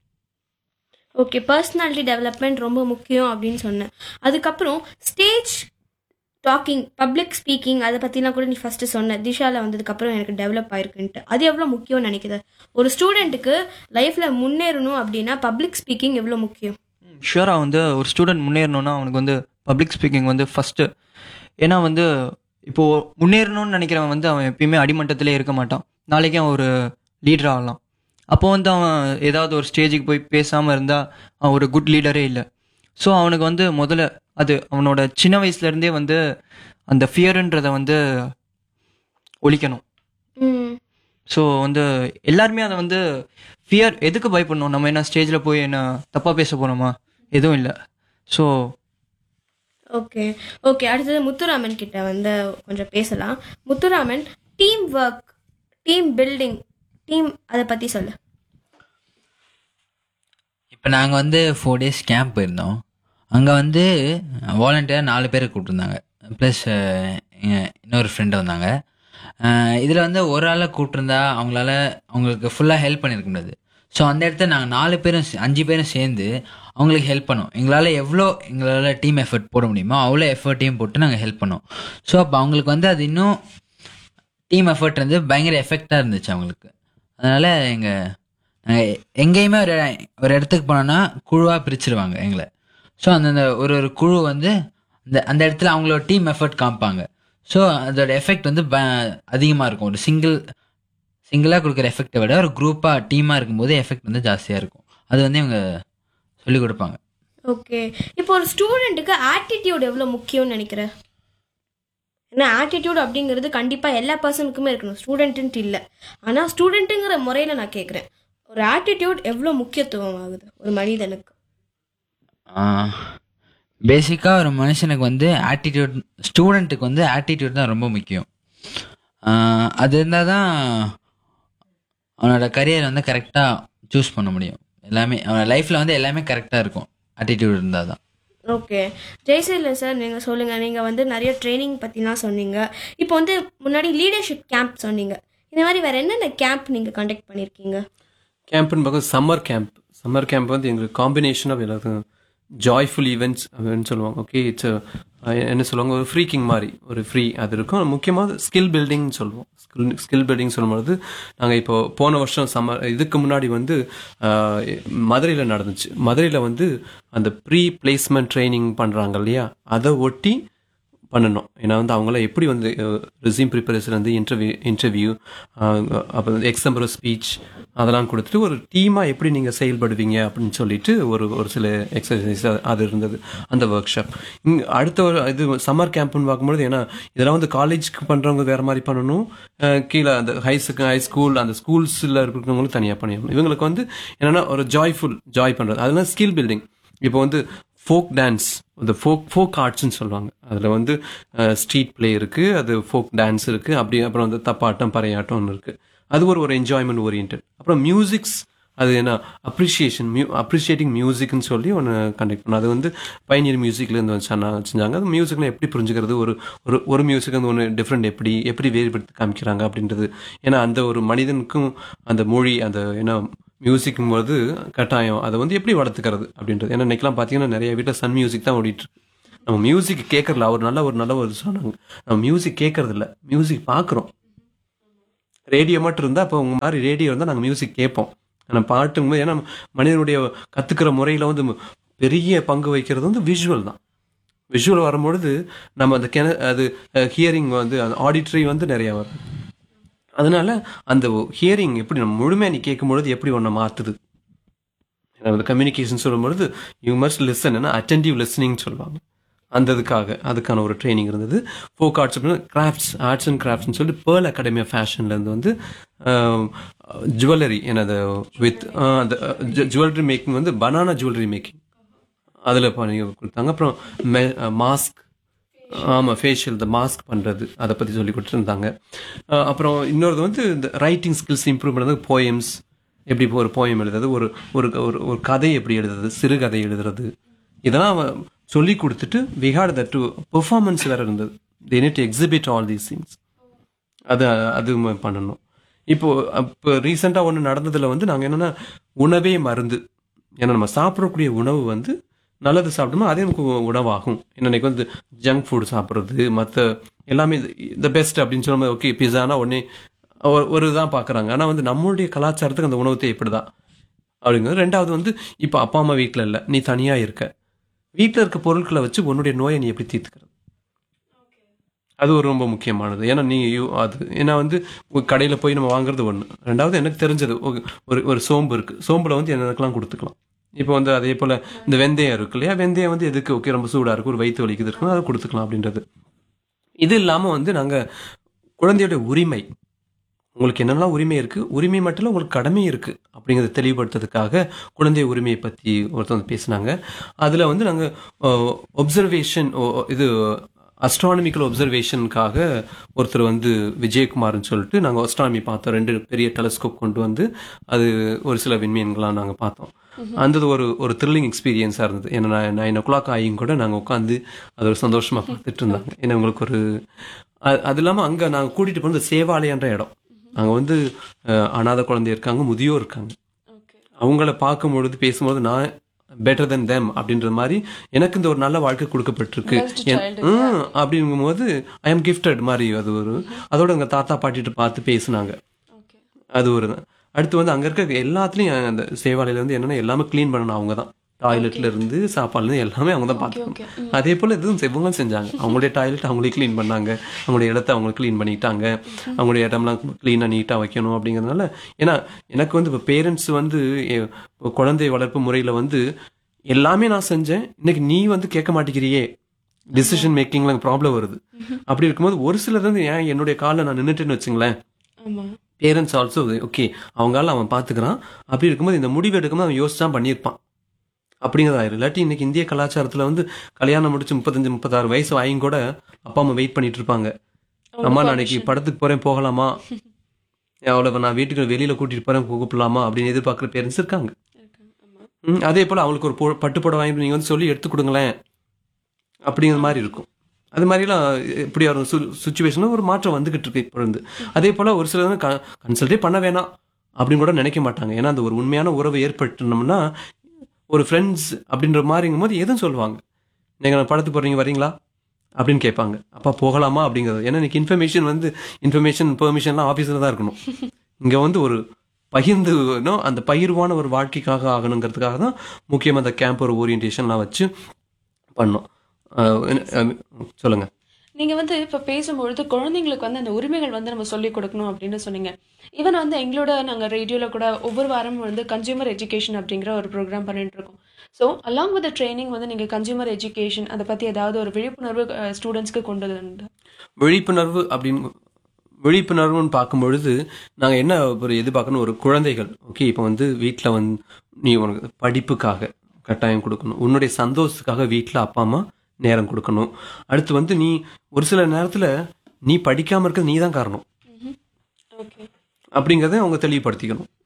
ஓகே பர்சனாலிட்டி டெவலப்மெண்ட் ரொம்ப முக்கியம் அப்படின்னு சொன்னேன் அதுக்கப்புறம் ஸ்டேஜ் டாக்கிங் பப்ளிக் ஸ்பீக்கிங் அதை பற்றிலாம் கூட நீ ஃபஸ்ட்டு சொன்ன திஷாவில் வந்ததுக்கப்புறம் எனக்கு டெவலப் ஆயிருக்குன்ட்டு அது எவ்வளோ முக்கியம்னு நினைக்கிற ஒரு ஸ்டூடெண்ட்டுக்கு லைஃப்பில் முன்னேறணும் அப்படின்னா பப்ளிக் ஸ்பீக்கிங் எவ்வளோ முக்கியம் ஷுவராக வந்து ஒரு ஸ்டூடெண்ட் முன்னேறணும்னா அவனுக்கு வந்து பப்ளிக் ஸ்பீக்கிங் வந்து ஃபஸ்ட்டு ஏன்னா வந்து இப்போது முன்னேறணும்னு நினைக்கிறவன் வந்து அவன் எப்பயுமே அடிமட்டத்திலே இருக்க மாட்டான் நாளைக்கு அவன் ஒரு லீடர் ஆகலாம் அப்போ வந்து அவன் ஏதாவது ஒரு ஸ்டேஜுக்கு போய் பேசாமல் இருந்தால் அவன் ஒரு குட் லீடரே இல்லை ஸோ அவனுக்கு வந்து முதல்ல அது அவனோட சின்ன வயசுலேருந்தே வந்து அந்த ஃபியருன்றதை வந்து ஒழிக்கணும் ம் ஸோ வந்து எல்லாருமே அதை வந்து ஃபியர் எதுக்கு பயப்படணும் நம்ம என்ன ஸ்டேஜில் போய் என்ன தப்பாக பேச போகிறோமா எதுவும் இல்லை ஸோ ஓகே ஓகே அடுத்தது முத்துராமன் கிட்ட வந்து கொஞ்சம் பேசலாம் Muthuraman team work team building team அதை பற்றி சொல்லு இப்போ நாங்கள் வந்து ஃபோர் டேஸ் கேம்ப் போயிருந்தோம் அங்கே வந்து வாலண்டியர் நாலு பேரை கூப்பிட்டுருந்தாங்க ப்ளஸ் இன்னொரு ஃப்ரெண்டு வந்தாங்க இதில் வந்து ஒரு ஆளை கூப்பிட்டுருந்தா அவங்களால அவங்களுக்கு ஃபுல்லாக ஹெல்ப் பண்ணியிருக்க முடியாது ஸோ அந்த இடத்துல நாங்கள் நாலு பேரும் சே- அஞ்சு பேரும் சேர்ந்து அவங்களுக்கு ஹெல்ப் பண்ணோம் எங்களால் எவ்வளோ எங்களால் டீம் எஃபர்ட் போட முடியுமோ அவ்வளோ எஃபர்ட்டையும் போட்டு நாங்கள் ஹெல்ப் பண்ணோம் ஸோ அப்போ அவங்களுக்கு வந்து அது இன்னும் டீம் எஃபர்ட் வந்து பயங்கர எஃபெக்டாக இருந்துச்சு அவங்களுக்கு அதனால் எங்கள் நாங்கள் எங்கேயுமே ஒரு ஒரு இடத்துக்கு போனோன்னா குழுவாக பிரிச்சிருவாங்க எங்களை ஸோ அந்தந்த ஒரு ஒரு குழு வந்து அந்த அந்த இடத்துல அவங்களோட டீம் எஃபர்ட் காமிப்பாங்க ஸோ அதோட எஃபெக்ட் வந்து அதிகமாக இருக்கும் ஒரு சிங்கிள் சிங்கிளாக கொடுக்குற எஃபெக்டை விட ஒரு குரூப்பாக டீமாக இருக்கும்போது எஃபெக்ட் வந்து ஜாஸ்தியாக இருக்கும் அது வந்து இவங்க சொல்லிக் கொடுப்பாங்க ஓகே இப்போ ஒரு ஸ்டூடெண்ட்டுக்கு ஆட்டிடியூட் எவ்வளோ முக்கியம்னு நினைக்கிற ஏன்னா ஆட்டிடியூட் அப்படிங்கிறது கண்டிப்பாக எல்லா பர்சனுக்குமே இருக்கணும் ஸ்டூடெண்ட்டுன்ட்டு இல்லை ஆனால் ஸ்டூடெண்ட்டுங்கிற முறையில் நான் கேட்குறேன் ஒரு ஆட்டிடியூட் எவ்வளோ முக்கியத்துவம் ஆகுது ஒரு மனிதனுக்கு பேசிக்காக ஒரு மனுஷனுக்கு வந்து ஆட்டிடியூட் ஸ்டூடெண்ட்டுக்கு வந்து ஆட்டிடியூட் தான் ரொம்ப முக்கியம் ஆஹ் அது இருந்தால் தான் அவனோட கரியர் வந்து கரெக்டாக சூஸ் பண்ண முடியும் எல்லாமே அவனோட லைஃப்பில் வந்து எல்லாமே கரெக்டாக இருக்கும் ஆட்டிடியூட் இருந்தால் தான் ஓகே ஜெய்சீலன் சார் நீங்கள் சொல்லுங்கள் நீங்கள் வந்து நிறைய ட்ரைனிங் பற்றிலாம் சொன்னீங்க இப்போ வந்து முன்னாடி லீடர்ஷிப் கேம்ப் சொன்னீங்க இந்த மாதிரி வேறு என்னென்ன கேம்ப் நீங்கள் கண்டக்ட் பண்ணியிருக்கீங்க கேம்ப்னு பார்க்க சம்மர் கேம்ப் சம்மர் கேம்ப் வந்து எங்களுக்கு காம்பினேஷன் ஆஃப் எல்லாத்துக்கும் ஜாய்ஃபுல் ஈவெண்ட்ஸ் அப்படின்னு சொல்லுவாங்க ஓகே இட்ஸ் என்ன சொல்லுவாங்க ஒரு ஃப்ரீக்கிங் மாதிரி ஒரு ஃப்ரீ அது இருக்கும் முக்கியமாக ஸ்கில் பில்டிங்னு சொல்லுவோம் ஸ்கில் ஸ்கில் பில்டிங் சொல்லும்போது நாங்கள் இப்போ போன வருஷம் சம்மர் இதுக்கு முன்னாடி வந்து மதுரையில் நடந்துச்சு மதுரையில் வந்து அந்த ப்ரீ பிளேஸ்மெண்ட் ட்ரைனிங் பண்ணுறாங்க இல்லையா அதை ஒட்டி பண்ணணும் ஏன்னா வந்து அவங்கள எப்படி வந்து ரெசியூம் ப்ரிப்பரேஷன் வந்து இன்டர்வியூ இன்டர்வியூ அப்புறம் வந்து எக்ஸாம்பிள் ஸ்பீச் அதெல்லாம் கொடுத்துட்டு ஒரு டீமாக எப்படி நீங்கள் செயல்படுவீங்க அப்படின்னு சொல்லிட்டு ஒரு ஒரு சில எக்ஸசைஸ் அது இருந்தது அந்த ஒர்க் ஷாப் இங்கே அடுத்த ஒரு இது சம்மர் கேம்ப்னு பார்க்கும்போது ஏன்னா இதெல்லாம் வந்து காலேஜ்க்கு பண்ணுறவங்க வேறு மாதிரி பண்ணணும் அஹ் கீழே அந்த ஹை ஹை ஸ்கூல் அந்த ஸ்கூல்ஸில் இருக்கிறவங்களும் தனியாக பண்ணிடணும் இவங்களுக்கு வந்து என்னென்னா ஒரு ஜாய்ஃபுல் ஜாய் பண்ணுறது அதெல்லாம் ஸ்கில் பில்டிங் இப்போ வந்து ஃபோக் டான்ஸ் இந்த ஃபோக் ஃபோக் ஆர்ட்ஸ்னு சொல்லுவாங்க அதில் வந்து ஸ்ட்ரீட் ப்ளே இருக்குது அது ஃபோக் டான்ஸ் இருக்குது அப்படி அப்புறம் வந்து தப்பாட்டம் பறையாட்டம்னு இருக்குது அது ஒரு ஒரு என்ஜாய்மெண்ட் ஓரியன்ட் அப்புறம் மியூசிக்ஸ் அது என்ன அப்ரிஷியேஷன் மியூ அப்ரிஷியேட்டிங் மியூசிக்னு சொல்லி ஒன்று கண்டக்ட் பண்ணோம் அது வந்து பைனியர் மியூசிக்லேருந்து வந்து சொன்னா- செஞ்சாங்க அது மியூசிக்லாம் எப்படி புரிஞ்சுக்கிறது ஒரு ஒரு ஒரு மியூசிக் வந்து ஒன்று டிஃப்ரெண்ட் எப்படி எப்படி வேறுபடுத்தி காமிக்கிறாங்க அப்படின்றது ஏன்னா அந்த ஒரு மனிதனுக்கும் அந்த மொழி அந்த என்ன மியூசிக்கும் போது கட்டாயம் அதை வந்து எப்படி வளர்த்துக்கிறது அப்படின்றது ஏன்னா இன்னைக்கெல்லாம் பார்த்தீங்கன்னா நிறைய வீட்டில் சன் மியூசிக் தான் ஓடிட்டு இருக்கு நம்ம மியூசிக் கேட்கறல அவர் நல்ல ஒரு நல்ல ஒரு சொன்னாங்க நம்ம மியூசிக் கேட்கறது இல்ல மியூசிக் பார்க்குறோம் ரேடியோ மட்டும் இருந்தால் அப்போ உங்க மாதிரி ரேடியோ இருந்தால் நாங்கள் மியூசிக் கேட்போம் ஆனால் பாட்டுங்கும்போது ஏன்னா மனிதனுடைய கற்றுக்கிற முறையில் வந்து பெரிய பங்கு வைக்கிறது வந்து விஷுவல் தான் விஷுவல் வரும்பொழுது நம்ம அந்த கென அது ஹியரிங் வந்து அந்த ஆடிட்டரி வந்து நிறைய வரும் அதனால அந்த ஹியரிங் எப்படி நம்ம முழுமையாக நீ கேட்கும்பொழுது எப்படி ஒன்றை மாற்றுது அந்த கம்யூனிகேஷன் சொல்லும்பொழுது you must listen attentive listening சொல்லுவாங்க அந்த இதுக்காக அதுக்கான ஒரு ட்ரைனிங் இருந்தது ஃபோக் ஆர்ட்ஸ் அப்படின்னா கிராஃப்ட்ஸ் ஆர்ட்ஸ் அண்ட் கிராஃப்ட்ஸ்னு சொல்லிட்டு பேர்ல் அகாடமி ஆஃப் ஃபேஷன்லேருந்து வந்து ஜுவல்லரி என்னது வித் அந்த ஜுவல்லரி மேக்கிங் வந்து பனானா ஜுவல்லரி மேக்கிங் அதில் பண்ணி கொடுத்தாங்க அப்புறம் மாஸ்க் ஆமாம் ஃபேஷியல் இந்த மாஸ்க் பண்ணுறது அதை பற்றி சொல்லி கொடுத்துருந்தாங்க அஹ் அப்புறம் இன்னொரு வந்து இந்த ரைட்டிங் ஸ்கில்ஸ் இம்ப்ரூவ் பண்ணுறது போயம்ஸ் எப்படி இப்போ ஒரு போயம் எழுதுறது ஒரு ஒரு ஒரு ஒரு கதை எப்படி எழுதுறது சிறுகதை எழுதுறது இதெல்லாம் அவன் சொல்லி கொடுத்துட்டு we had that to performance வேறு இருந்தது they need exhibit all these things அது அது ம- பண்ணணும் இப்போ இப்போ ரீசெண்டாக ஒன்று நடந்ததில் வந்து நாங்கள் என்னென்னா உணவே மருந்து ஏன்னா நம்ம சாப்பிடக்கூடிய உணவு வந்து நல்லது சாப்பிட்டோம்னா அதே நமக்கு உ- உணவாகும் ஏன்னா இன்னைக்கு வந்து ஜங்க் ஃபுட் சாப்பிட்றது மற்ற எல்லாமே த பெஸ்ட் அப்படின்னு சொல்லும்போது ஓகே பிஸானா உடனே ஒரு ஒரு தான் பார்க்குறாங்க ஆனால் வந்து நம்மளுடைய கலாச்சாரத்துக்கு அந்த உணவு தேவைப்படுதா தான் அப்படிங்கிறது ரெண்டாவது வந்து இப்போ அப்பா அம்மா வீட்டில் இல்லை நீ தனியாக இருக்க வீட்டில் இருக்க பொருட்களை வச்சு உன்னுடைய நோயை நீ எப்படி தீர்த்துக்கிறது அது ஒரு ரொம்ப முக்கியமானது ஏன்னா நீ யூ- அது ஏன்னா வந்து கடையில் போய் நம்ம வாங்குறது ஒன்று ரெண்டாவது எனக்கு தெரிஞ்சது ஒரு- ஒரு ஒரு சோம்பு இருக்கு சோம்புல வந்து என்னென்னக்கெல்லாம் கொடுத்துக்கலாம் இப்போ வந்து அதே போல் இந்த வெந்தயம் இருக்கு இல்லையா வெந்தயம் வந்து எதுக்கு ஓகே ரொம்ப சூடாக இருக்கு ஒரு வயிற்று வலிக்குது இருக்குன்னா அதை கொடுத்துக்கலாம் அப்படின்றது இது இல்லாமல் வந்து நாங்கள் குழந்தையோட உரிமை உங்களுக்கு என்னெல்லாம் உரிமை இருக்கு உரிமை மட்டும் இல்லை உங்களுக்கு கடமை இருக்கு அப்படிங்கிறத தெளிவுபடுத்துறதுக்காக குழந்தை உரிமையை பற்றி ஒருத்தர் வந்து பேசினாங்க அதில் வந்து நாங்கள் ஒப்சர்வேஷன் இது அஸ்ட்ரானமிக்கல் ஒப்சர்வேஷனுக்காக ஒருத்தர் வந்து விஜயகுமார்னு சொல்லிட்டு நாங்கள் அஸ்ட்ரானமி பார்த்தோம் ரெண்டு பெரிய டெலஸ்கோப் கொண்டு வந்து அது ஒரு சில விண்மீன்கள்லாம் நாங்கள் பார்த்தோம் அந்த ஒரு ஒரு த்ரில்லிங் எக்ஸ்பீரியன்ஸாக இருந்தது ஏன்னா நைன் ஓ கிளாக் ஆகியும் கூட நாங்கள் உட்காந்து அது ஒரு சந்தோஷமாக பார்த்துட்டு இருந்தாங்க ஏன்னா உங்களுக்கு ஒரு அ- அது இல்லாமல் அங்கே நாங்கள் கூட்டிகிட்டு போனது சேவாலயன்ற இடம் அங்கே வந்து அஹ், அனாதை குழந்தை இருக்காங்க முதியோர் இருக்காங்க அவங்கள பார்க்கும் பொழுது பேசும்போது நான் பெட்டர் தென் தேம் அப்படின்ற மாதிரி எனக்கு இந்த ஒரு நல்ல வாழ்க்கை கொடுக்கப்பட்டிருக்கு என்- ம், அப்படிங்கும்போது ஐ எம் கிஃப்டட் மாதிரி அது ஒரு அதோட எங்க தாத்தா பாட்டிட்டு பார்த்து பேசுனாங்க அது ஒரு தான். அடுத்து வந்து அங்க இருக்க எல்லாத்துலயும் அந்த சேவாலையில வந்து என்னன்னா எல்லாமே க்ளீன் பண்ணணும் அவங்க தான் டாய்லெட்ல இருந்து சாப்பாடுல இருந்து எல்லாமே அவங்க தான் பார்த்துக்கணும் அதே போல இதுவும் இவங்களும் செஞ்சாங்க அவங்களுடைய டாய்லெட் அவங்களே க்ளீன் பண்ணாங்க அவங்களுடைய இடத்த அவங்க க்ளீன் பண்ணிட்டாங்க அவங்களுடைய இடம்லாம் க்ளீனாக நீட்டாக வைக்கணும் அப்படிங்கிறதுனால ஏன்னா எனக்கு வந்து இப்போ பேரண்ட்ஸ் வந்து எ- இப்போ குழந்தை வளர்ப்பு முறையில் வந்து எல்லாமே நான் செஞ்சேன் இன்னைக்கு நீ வந்து கேட்க மாட்டேங்கிறியே டிசிஷன் மேக்கிங்ல ப்ராப்ளம் வருது அப்படி இருக்கும்போது ஒரு சிலர் வந்து ஏன் என்னுடைய காலில் நான் நின்றுட்டேன்னு வச்சுங்களேன் ஆமா பேரண்ட்ஸ் ஆல்சோ ஓகே அவங்களால அவன் பார்த்துக்கிறான் அப்படி இருக்கும்போது இந்த முடிவு எடுக்கும்போது அவன் யோசிச்சா பண்ணியிருப்பான் அப்படிங்கிறதா இல்லாட்டி இன்னைக்கு இந்திய கலாச்சாரத்தில் வந்து கல்யாணம் முடிச்சு முப்பத்தஞ்சு முப்பத்தாறு வயசு ஆயும் கூட அப்பா அம்மா வெயிட் பண்ணிட்டு இருப்பாங்க அம்மா நாளைக்கு படத்துக்கு போறேன் போகலாமா அவ்வளவு நான் வீட்டுக்கு வெளியில கூட்டிட்டு போறேன் கூப்பிடலாமா அப்படின்னு எதிர்பார்க்குற பேரண்ட்ஸ் இருக்காங்க ம், அதே போல அவங்களுக்கு ஒரு பொ- பட்டு புடவை வாங்கி நீங்க வந்து சொல்லி எடுத்து கொடுங்களேன் அப்படிங்கிற மாதிரி இருக்கும் அது மாதிரிலாம் இப்படி ஒரு சுச்சுவேஷனில் ஒரு மாற்றம் வந்துகிட்டு இருக்கு இப்போ இருந்து அதே போல ஒரு சிலர் வந்து கன்சல்ட்டே பண்ண வேணாம் அப்படின்னு கூட நினைக்க மாட்டாங்க ஏன்னா அந்த ஒரு உண்மையான உறவு ஏற்பட்டுனோம்னா ஒரு ஃப்ரெண்ட்ஸ் அப்படின்ற மாதிரிங்கும் போது எதுவும் சொல்லுவாங்க நீங்கள் படத்துக்கு போறீங்க வரீங்களா அப்படின்னு கேட்பாங்க அப்பா போகலாமா அப்படிங்கிறது ஏன்னா இன்னைக்கு இன்ஃபர்மேஷன் வந்து இன்ஃபர்மேஷன் பெர்மிஷன்லாம் ஆஃபீஸில் தான் இருக்கணும் இங்கே வந்து ஒரு பகிர்ந்து no, அந்த பகிர்வான ஒரு வாழ்க்கைக்காக ஆகணுங்கிறதுக்காக தான் முக்கியமாக அந்த கேம்ப் ஒரு ஓரியன்டேஷன்லாம் வச்சு பண்ணோம் அஹ் என்ன- அஹ் சொல்லுங்க நீங்க வந்து இப்ப பேசும்பொழுது குழந்தைங்களுக்கு வந்து அந்த உரிமைகள் வந்து நம்ம சொல்லிக் கொடுக்கணும் அப்படின்னு சொன்னீங்க ஈவன் வந்து எங்களோட நாங்க ரேடியோல கூட ஒவ்வொரு வாரமும் வந்து கன்சியூமர் எஜுகேஷன் அப்படிங்கிற ஒரு ப்ரோக்ராம் பண்ணிட்டு இருக்கோம் ஸோ அலாங் வித் ட்ரைனிங் வந்து நீங்க கன்சியூமர் எஜுகேஷன் அதை பத்தி ஏதாவது ஒரு விழிப்புணர்வு ஸ்டூடெண்ட்ஸ்க்கு கொண்டு வந்து விழிப்புணர்வு அப்படின்னு விழிப்புணர்வுன்னு பார்க்கும் பொழுது நாங்கள் என்ன ஒரு எதிர்பார்க்கணும் ஒரு குழந்தைகள் ஓகே இப்போ வந்து வீட்டில் வந்து நீ உனக்கு படிப்புக்காக கட்டாயம் கொடுக்கணும் உன்னுடைய சந்தோஷத்துக்காக வீட்டில் அப்பா அம்மா நேரம் கொடுக்கணும் அடுத்து வந்து நீ ஒரு சில நேரத்தில் நீ படிக்காமல் இருக்கிறது நீ தான் காரணம் ஓகே அப்படிங்கிறத அவங்க தெளிவுபடுத்திக்கணும்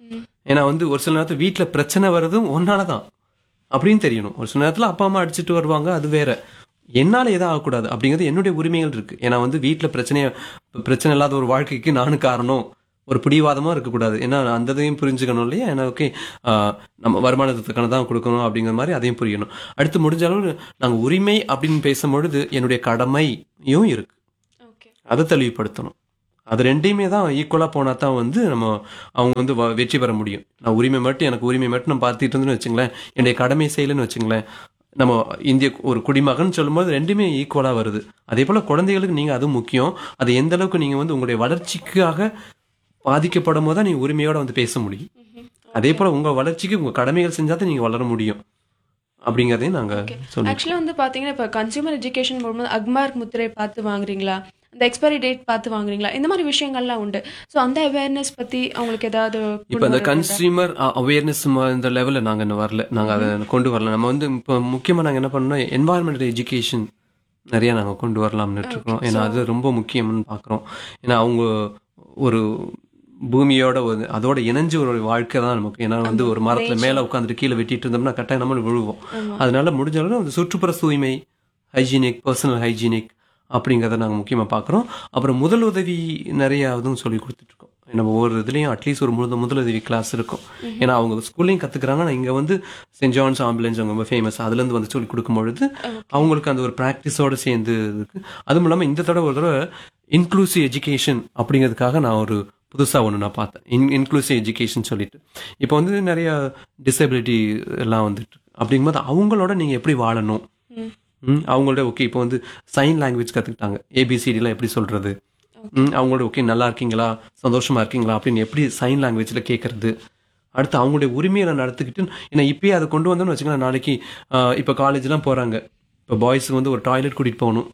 ஏன்னா வந்து ஒரு சில நேரத்தில் வீட்டில் பிரச்சனை வர்றதும் ஒன்னால தான் அப்படின்னு தெரியணும் ஒரு சில நேரத்தில் அப்பா அம்மா அடிச்சுட்டு வருவாங்க அது வேற என்னால எதுவும் ஆகக்கூடாது அப்படிங்கிறது என்னுடைய உரிமைகள் இருக்கு ஏன்னா வந்து வீட்டில் பிரச்சனைய பிரச்சனை இல்லாத ஒரு வாழ்க்கைக்கு நானும் காரணம் ஒரு பிடிவாதமா இருக்கக்கூடாது ஏன்னா அந்த இதையும் புரிஞ்சுக்கணும் இல்லையா ஏன்னா ஓகே நம்ம வருமானத்துக்கான தான் கொடுக்கணும் அப்படிங்கிற மாதிரி அதையும் புரியணும் அடுத்து முடிஞ்ச அளவு நாங்கள் உரிமை அப்படின்னு பேசும்பொழுது என்னுடைய கடமையும் இருக்கு ஓகே அதை தெளிவுபடுத்தணும் அது ரெண்டையுமே தான் ஈக்குவலாக போனால் தான் வந்து நம்ம அவங்க வந்து வ- வெற்றி பெற முடியும் நான் உரிமை மட்டும் எனக்கு உரிமை மட்டும் நான் பார்த்துட்டு இருந்தேன்னு வச்சுங்களேன் என்னுடைய கடமை செய்யலைன்னு வச்சுங்களேன் நம்ம இந்திய ஒரு குடிமகன் சொல்லும்போது ரெண்டுமே ஈக்குவலாக வருது அதே போல் குழந்தைகளுக்கு நீங்கள் அதுவும் முக்கியம் அது எந்த அளவுக்கு நீங்கள் வந்து உங்களுடைய வளர்ச்சிக்காக பாதிக்கப்படும் போது தான் நீங்கள் உரிமையோட வந்து பேச முடியும் அதே போல் உங்கள் வளர்ச்சிக்கு உங்கள் கடமைகள் செஞ்சால் தான் நீங்கள் வளர முடியும் அப்படிங்கிறதையும் நாங்கள் சொல்லுவோம் ஆக்சுவலாக வந்து பார்த்தீங்கன்னா இப்போ கன்சியூமர் எஜுகேஷன் போடும்போது அக்மார்க் முத்திரை பார்த்து வாங்குறீங்களா அந்த எக்ஸ்பைரி டேட் பார்த்து வாங்குறீங்களா இந்த மாதிரி விஷயங்கள்லாம் உண்டு ஸோ அந்த அவேர்னஸ் பற்றி அவங்களுக்கு ஏதாவது இப்போ இந்த கன்சியூமர் அவேர்னஸ் இந்த லெவலில் நாங்கள் இன்னும் வரல நாங்கள் அதை கொண்டு வரல நம்ம வந்து இப்போ முக்கியமாக நாங்கள் என்ன பண்ணோம் என்வாயர்மெண்டல் எஜுகேஷன் நிறைய நாங்கள் கொண்டு வரலாம்னு இருக்கோம் ஏன்னா அது ரொம்ப முக்கியம்னு பார்க்குறோம் ஏன்னா அவங்க ஒரு பூமியோட ஒரு அதோட இணைஞ்ச ஒரு வாழ்க்கை தான் நமக்கு ஏன்னா வந்து ஒரு மரத்துல மேலே உட்காந்துட்டு கீழே வெட்டிட்டு இருந்தோம்னா கட்டாயம் நம்ம விழுவோம் அதனால முடிஞ்ச அளவு அந்த சுற்றுப்புற தூய்மை ஹைஜீனிக் பர்சனல் ஹைஜீனிக் அப்படிங்கிறத நாங்கள் முக்கியமாக பார்க்குறோம் அப்புறம் முதல் உதவி நிறைய இதுவும் சொல்லி கொடுத்துட்ருக்கோம் நம்ம ஒவ்வொரு இதுலேயும் அட்லீஸ்ட் ஒரு முத முதலுதவி கிளாஸ் இருக்கும் ஏன்னா அவங்க ஸ்கூல்லையும் கற்றுக்குறாங்க ஆனால் இங்கே வந்து சென்ட் ஜான்ஸ் ஆம்புலன்ஸ் அவங்க ரொம்ப ஃபேமஸ் அதுலேருந்து வந்து சொல்லி கொடுக்கும் பொழுது அவங்களுக்கு அந்த ஒரு ப்ராக்டிஸோடு சேர்ந்து இருக்கு அதுவும் இல்லாமல் இந்த தடவை ஒரு தடவை இன்க்ளூசிவ் எஜுகேஷன் அப்படிங்கிறதுக்காக நான் ஒரு புதுசாக ஒன்று நான் பார்த்தேன் இன் இன்க்ளூசிவ் எஜுகேஷன் சொல்லிட்டு இப்போ வந்து நிறைய டிசபிலிட்டி எல்லாம் வந்துட்டு இருக்கு. அப்படிங்கும்போது அவங்களோட நீங்கள் எப்படி வாழணும் ம், அவங்களோட ஓகே இப்போ வந்து சைன் லாங்குவேஜ் கற்றுக்கிட்டாங்க ஏபிசிடிலாம் எப்படி சொல்கிறது அவங்களோட ஓகே நல்லா இருக்கீங்களா சந்தோஷமா இருக்கீங்களா அப்படின்னு எப்படி சைன் லாங்குவேஜில் கேட்கறது அடுத்து அவங்களுடைய உரிமையை நடத்துக்கிட்டு ஏன்னா இப்பயே அதை கொண்டு வந்தோம்னு வச்சுக்கலாம் நாளைக்கு ஆஹ், இப்போ காலேஜ்லாம் போகிறாங்க இப்போ பாய்ஸுக்கு வந்து ஒரு டாய்லெட் கூட்டிகிட்டு போகணும்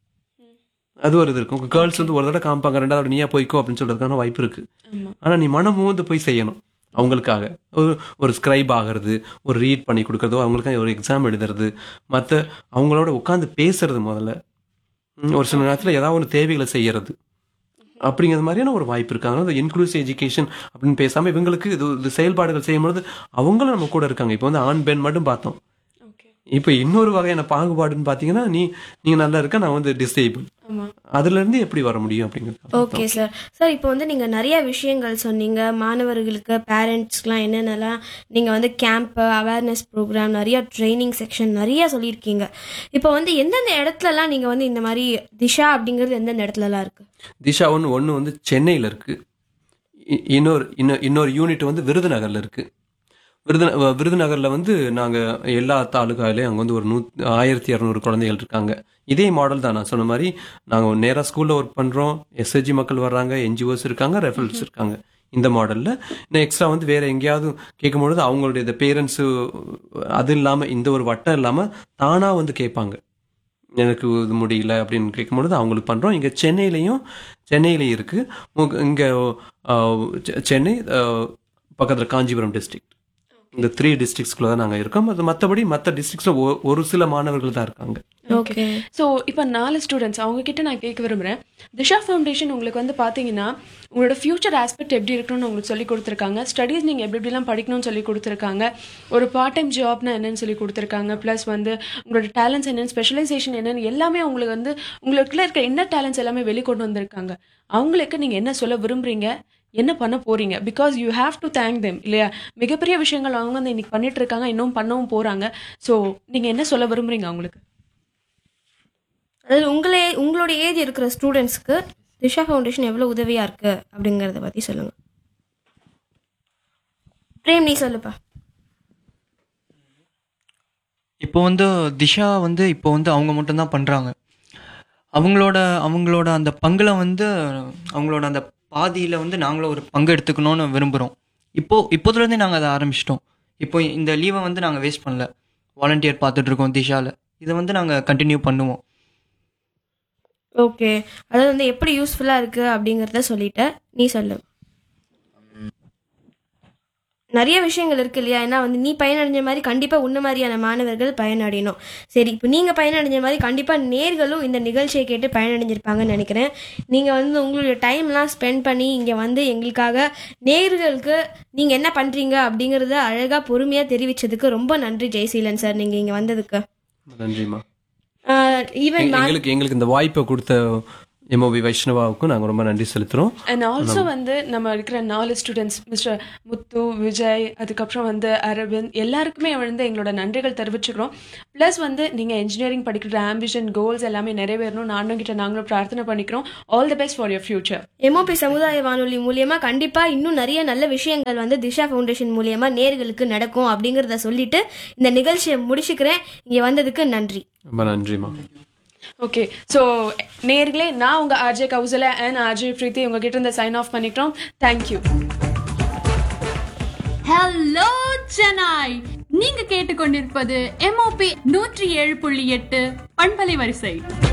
அது ஒரு இது இருக்கும் கேர்ள்ஸ் வந்து ஒரு தடவை காமிப்பாங்க ரெண்டாவது நீயா போய்க்கோ அப்படின்னு சொல்றதுக்கான வாய்ப்பு இருக்கு ஆனா நீ மனம் வந்து போய் செய்யணும் அவங்களுக்காக ஒரு ஒரு ஸ்கிரைப் ஆகிறது ஒரு ரீட் பண்ணி கொடுக்கறதோ அவங்களுக்காக ஒரு எக்ஸாம் எழுதுறது மற்ற அவங்களோட உட்காந்து பேசுறது முதல்ல ம், ஒரு சில நேரத்தில் ஏதாவது ஒரு தேவைகளை செய்யறது அப்படிங்கிறது மாதிரியான ஒரு வாய்ப்பு இருக்கு அதனால இன்க்ளூசிவ் எஜுகேஷன் அப்படின்னு பேசாம இவங்களுக்கு இது இது செயல்பாடுகள் செய்யும்பொழுது அவங்களும் நம்ம கூட இருக்காங்க இப்போ வந்து ஆண் பெண் மட்டும் பார்த்தோம் ஓகே இப்போ இன்னொரு வகையான பாகுபாடுன்னு பார்த்தீங்கன்னா நீ நீங்க நல்லா இருக்க நான் வந்து டிசேபிள் ஆமா அதுல இருந்து எப்படி வர முடியும் அப்படிங்கிறது ஓகே சார் சார் இப்போ வந்து நீங்கள் நிறைய விஷயங்கள் சொன்னீங்க மாணவர்களுக்கு பேரண்ட்ஸ்க்குலாம் என்னென்னலாம் நீங்கள் வந்து கேம்ப் அவேர்னஸ் ப்ரோக்ராம் நிறைய ட்ரைனிங் செக்ஷன் நிறைய சொல்லியிருக்கீங்க இப்போ வந்து எந்தெந்த இடத்துலலாம் நீங்கள் வந்து இந்த மாதிரி திஷா அப்படிங்கிறது எந்தெந்த இடத்துலலாம் இருக்குது திஷா ஒன்று ஒன்று வந்து சென்னையில் இருக்கு இ- இன்னொரு இன்னொரு இன்னொரு யூனிட் வந்து விருதுநகர்ல இருக்கு விருது விருதுநகர்ல வந்து நாங்க எல்லா தாலுகாலையும் அங்க வந்து ஒரு நூ ஆயிரத்தி இரநூறு குழந்தைகள் இருக்காங்க இதே மாடல் தான் நான் சொன்ன மாதிரி நாங்க நேரா ஸ்கூல்ல ஒர்க் பண்றோம் எஸ்எஸ்ஜி மக்கள் வர்றாங்க என்ஜிஓஸ் இருக்காங்க ரெஃபரல்ஸ் இருக்காங்க இந்த மாடல்ல இன்னும் எக்ஸ்ட்ரா வந்து வேற எங்கேயாவது கேட்கும்பொழுது அவங்களுடைய இந்த பேரண்ட்ஸ் அது இல்லாம இந்த ஒரு வட்டம் இல்லாம தானா வந்து கேட்பாங்க எனக்கு இது முடியல அப்படின்னு கேட்கும்பொழுது அவங்களுக்கு பண்ணுறோம் இங்கே சென்னையிலையும் சென்னையிலையும் இருக்குது இங்கே சென்னை பக்கத்தில் காஞ்சிபுரம் டிஸ்ட்ரிக்ட் இந்த த்ரீ டிஸ்ட்ரிக்ஸ்குள்ள தான் நாங்கள் இருக்கோம் அது மற்றபடி மற்ற டிஸ்ட்ரிக்ஸில் ஒரு சில மாணவர்கள் தான் இருக்காங்க ஓகே ஸோ இப்போ நாலு ஸ்டூடெண்ட்ஸ் அவங்க கிட்ட நான் கேட்க விரும்புகிறேன் திஷா ஃபவுண்டேஷன் உங்களுக்கு வந்து பார்த்தீங்கன்னா உங்களோட ஃபியூச்சர் ஆஸ்பெக்ட் எப்படி இருக்கணும்னு உங்களுக்கு சொல்லி கொடுத்துருக்காங்க ஸ்டடீஸ் நீங்கள் எப்படி எப்படிலாம் படிக்கணும்னு சொல்லி கொடுத்துருக்காங்க ஒரு பார்ட் டைம் ஜாப்னா என்னன்னு சொல்லி கொடுத்துருக்காங்க ப்ளஸ் வந்து உங்களோட டேலண்ட்ஸ் என்னென்னு ஸ்பெஷலைசேஷன் என்னன்னு எல்லாமே உங்களுக்கு வந்து உங்களுக்குள்ள இருக்க என்ன டேலண்ட்ஸ் எல்லாமே வெளிக்கொண்டு வந்திருக்காங்க அவங்களுக்கு நீங்கள் என்ன சொல்ல விரும்புறீங்க என்ன பண்ண போறீங்க because you have to thank them இல்லையா மிகப்பெரிய விஷயங்கள் அவங்க வந்து இன்னைக்கு பண்ணிட்டு இருக்காங்க இன்னும் பண்ணவும் போறாங்க ஸோ நீங்க என்ன சொல்ல விரும்புறீங்க அவங்களுக்கு அதாவது உங்களே உங்களோட ஏஜ் இருக்கிற ஸ்டூடெண்ட்ஸ்க்கு திஷா ஃபவுண்டேஷன் எவ்வளோ உதவியாக இருக்குது அப்படிங்கிறத பற்றி சொல்லுங்கள் பிரேம் நீ சொல்லுப்பா இப்போ வந்து திஷா வந்து இப்போ வந்து அவங்க மட்டும்தான் பண்ணுறாங்க அவங்களோட அவங்களோட அந்த பங்கில் வந்து அவங்களோட அந்த பாதியில் வந்து நாங்களும் ஒரு பங்கு எடுத்துக்கணும்னு விரும்புகிறோம் இப்போ இப்போதுலேருந்தே நாங்கள் அதை ஆரம்பிச்சிட்டோம் இப்போ இந்த லீவை வந்து நாங்கள் வேஸ்ட் பண்ணல வாலண்டியர் பார்த்துட்ருக்கோம் திஷாவில் இதை வந்து நாங்கள் கண்டினியூ பண்ணுவோம் ஓகே அதாவது வந்து எப்படி யூஸ்ஃபுல்லாக இருக்குது அப்படிங்கிறத சொல்லிட்ட நீ சொல்லு நிறைய விஷயங்கள் இருக்கு இல்லையா ஏன்னா வந்து நீ பயனடைஞ்ச மாதிரி கண்டிப்பா உன்ன மாதிரியான மாணவர்கள் பயனடையணும் சரி இப்போ நீங்க பயனடைஞ்ச மாதிரி கண்டிப்பா நேர்களும் இந்த நிகழ்ச்சியை கேட்டு பயனடைஞ்சிருப்பாங்கன்னு நினைக்கிறேன் நீங்க வந்து உங்களுடைய டைம்லாம் ஸ்பெண்ட் பண்ணி இங்க வந்து எங்களுக்காக நேர்களுக்கு நீங்க என்ன பண்றீங்க அப்படிங்கறத அழகா பொறுமையா தெரிவிச்சதுக்கு ரொம்ப நன்றி ஜெயசீலன் சார் நீங்க இங்க வந்ததுக்கு நன்றிம்மா ஈவன் எங்க- எங்களுக்கு எங்களுக்கு இந்த வாய்ப்பை கொடுத்த எம்ஓபி வைஷ்ணவாவுக்கும் நாங்க ரொம்ப நன்றி செலுத்துறோம் அண்ட் ஆல்சோ வந்து நம்ம இருக்கிற நாலு ஸ்டூடெண்ட்ஸ் மிஸ்டர் முத்து விஜய் அதுக்கப்புறம் வந்து அரவிந்த் எல்லாருக்குமே வந்து எங்களோட நன்றிகள் தெரிவிச்சுக்கிறோம் ப்ளஸ் வந்து நீங்கள் இன்ஜினியரிங் படிக்கிற ஆம்பிஷன் கோல்ஸ் எல்லாமே நிறைவேறணும் நானும் கிட்ட நாங்களும் பிரார்த்தனை பண்ணிக்கிறோம் all the best for your future MOP சமுதாய வானொலி மூலியமா கண்டிப்பா இன்னும் நிறைய நல்ல விஷயங்கள் வந்து திஷா ஃபவுண்டேஷன் மூலியமா நேர்களுக்கு நடக்கும் அப்படிங்கறத சொல்லிட்டு இந்த நிகழ்ச்சியை முடிச்சுக்கிறேன் இங்க வந்ததுக்கு நன்றி ரொம்ப நன்றிம்மா ஓகே ஸோ நேர்களே நான் உங்கள் RJ Kausala and RJ Preethi உங்ககிட்ட இருந்து சைன் ஆஃப் பண்ணிக்கிறோம் தேங்க்யூ ஹலோ சென்னாய் நீங்க கேட்டுக்கொண்டிருப்பது எம்ஓபி நூற்றி ஏழு புள்ளி எட்டு பண்பலை வரிசை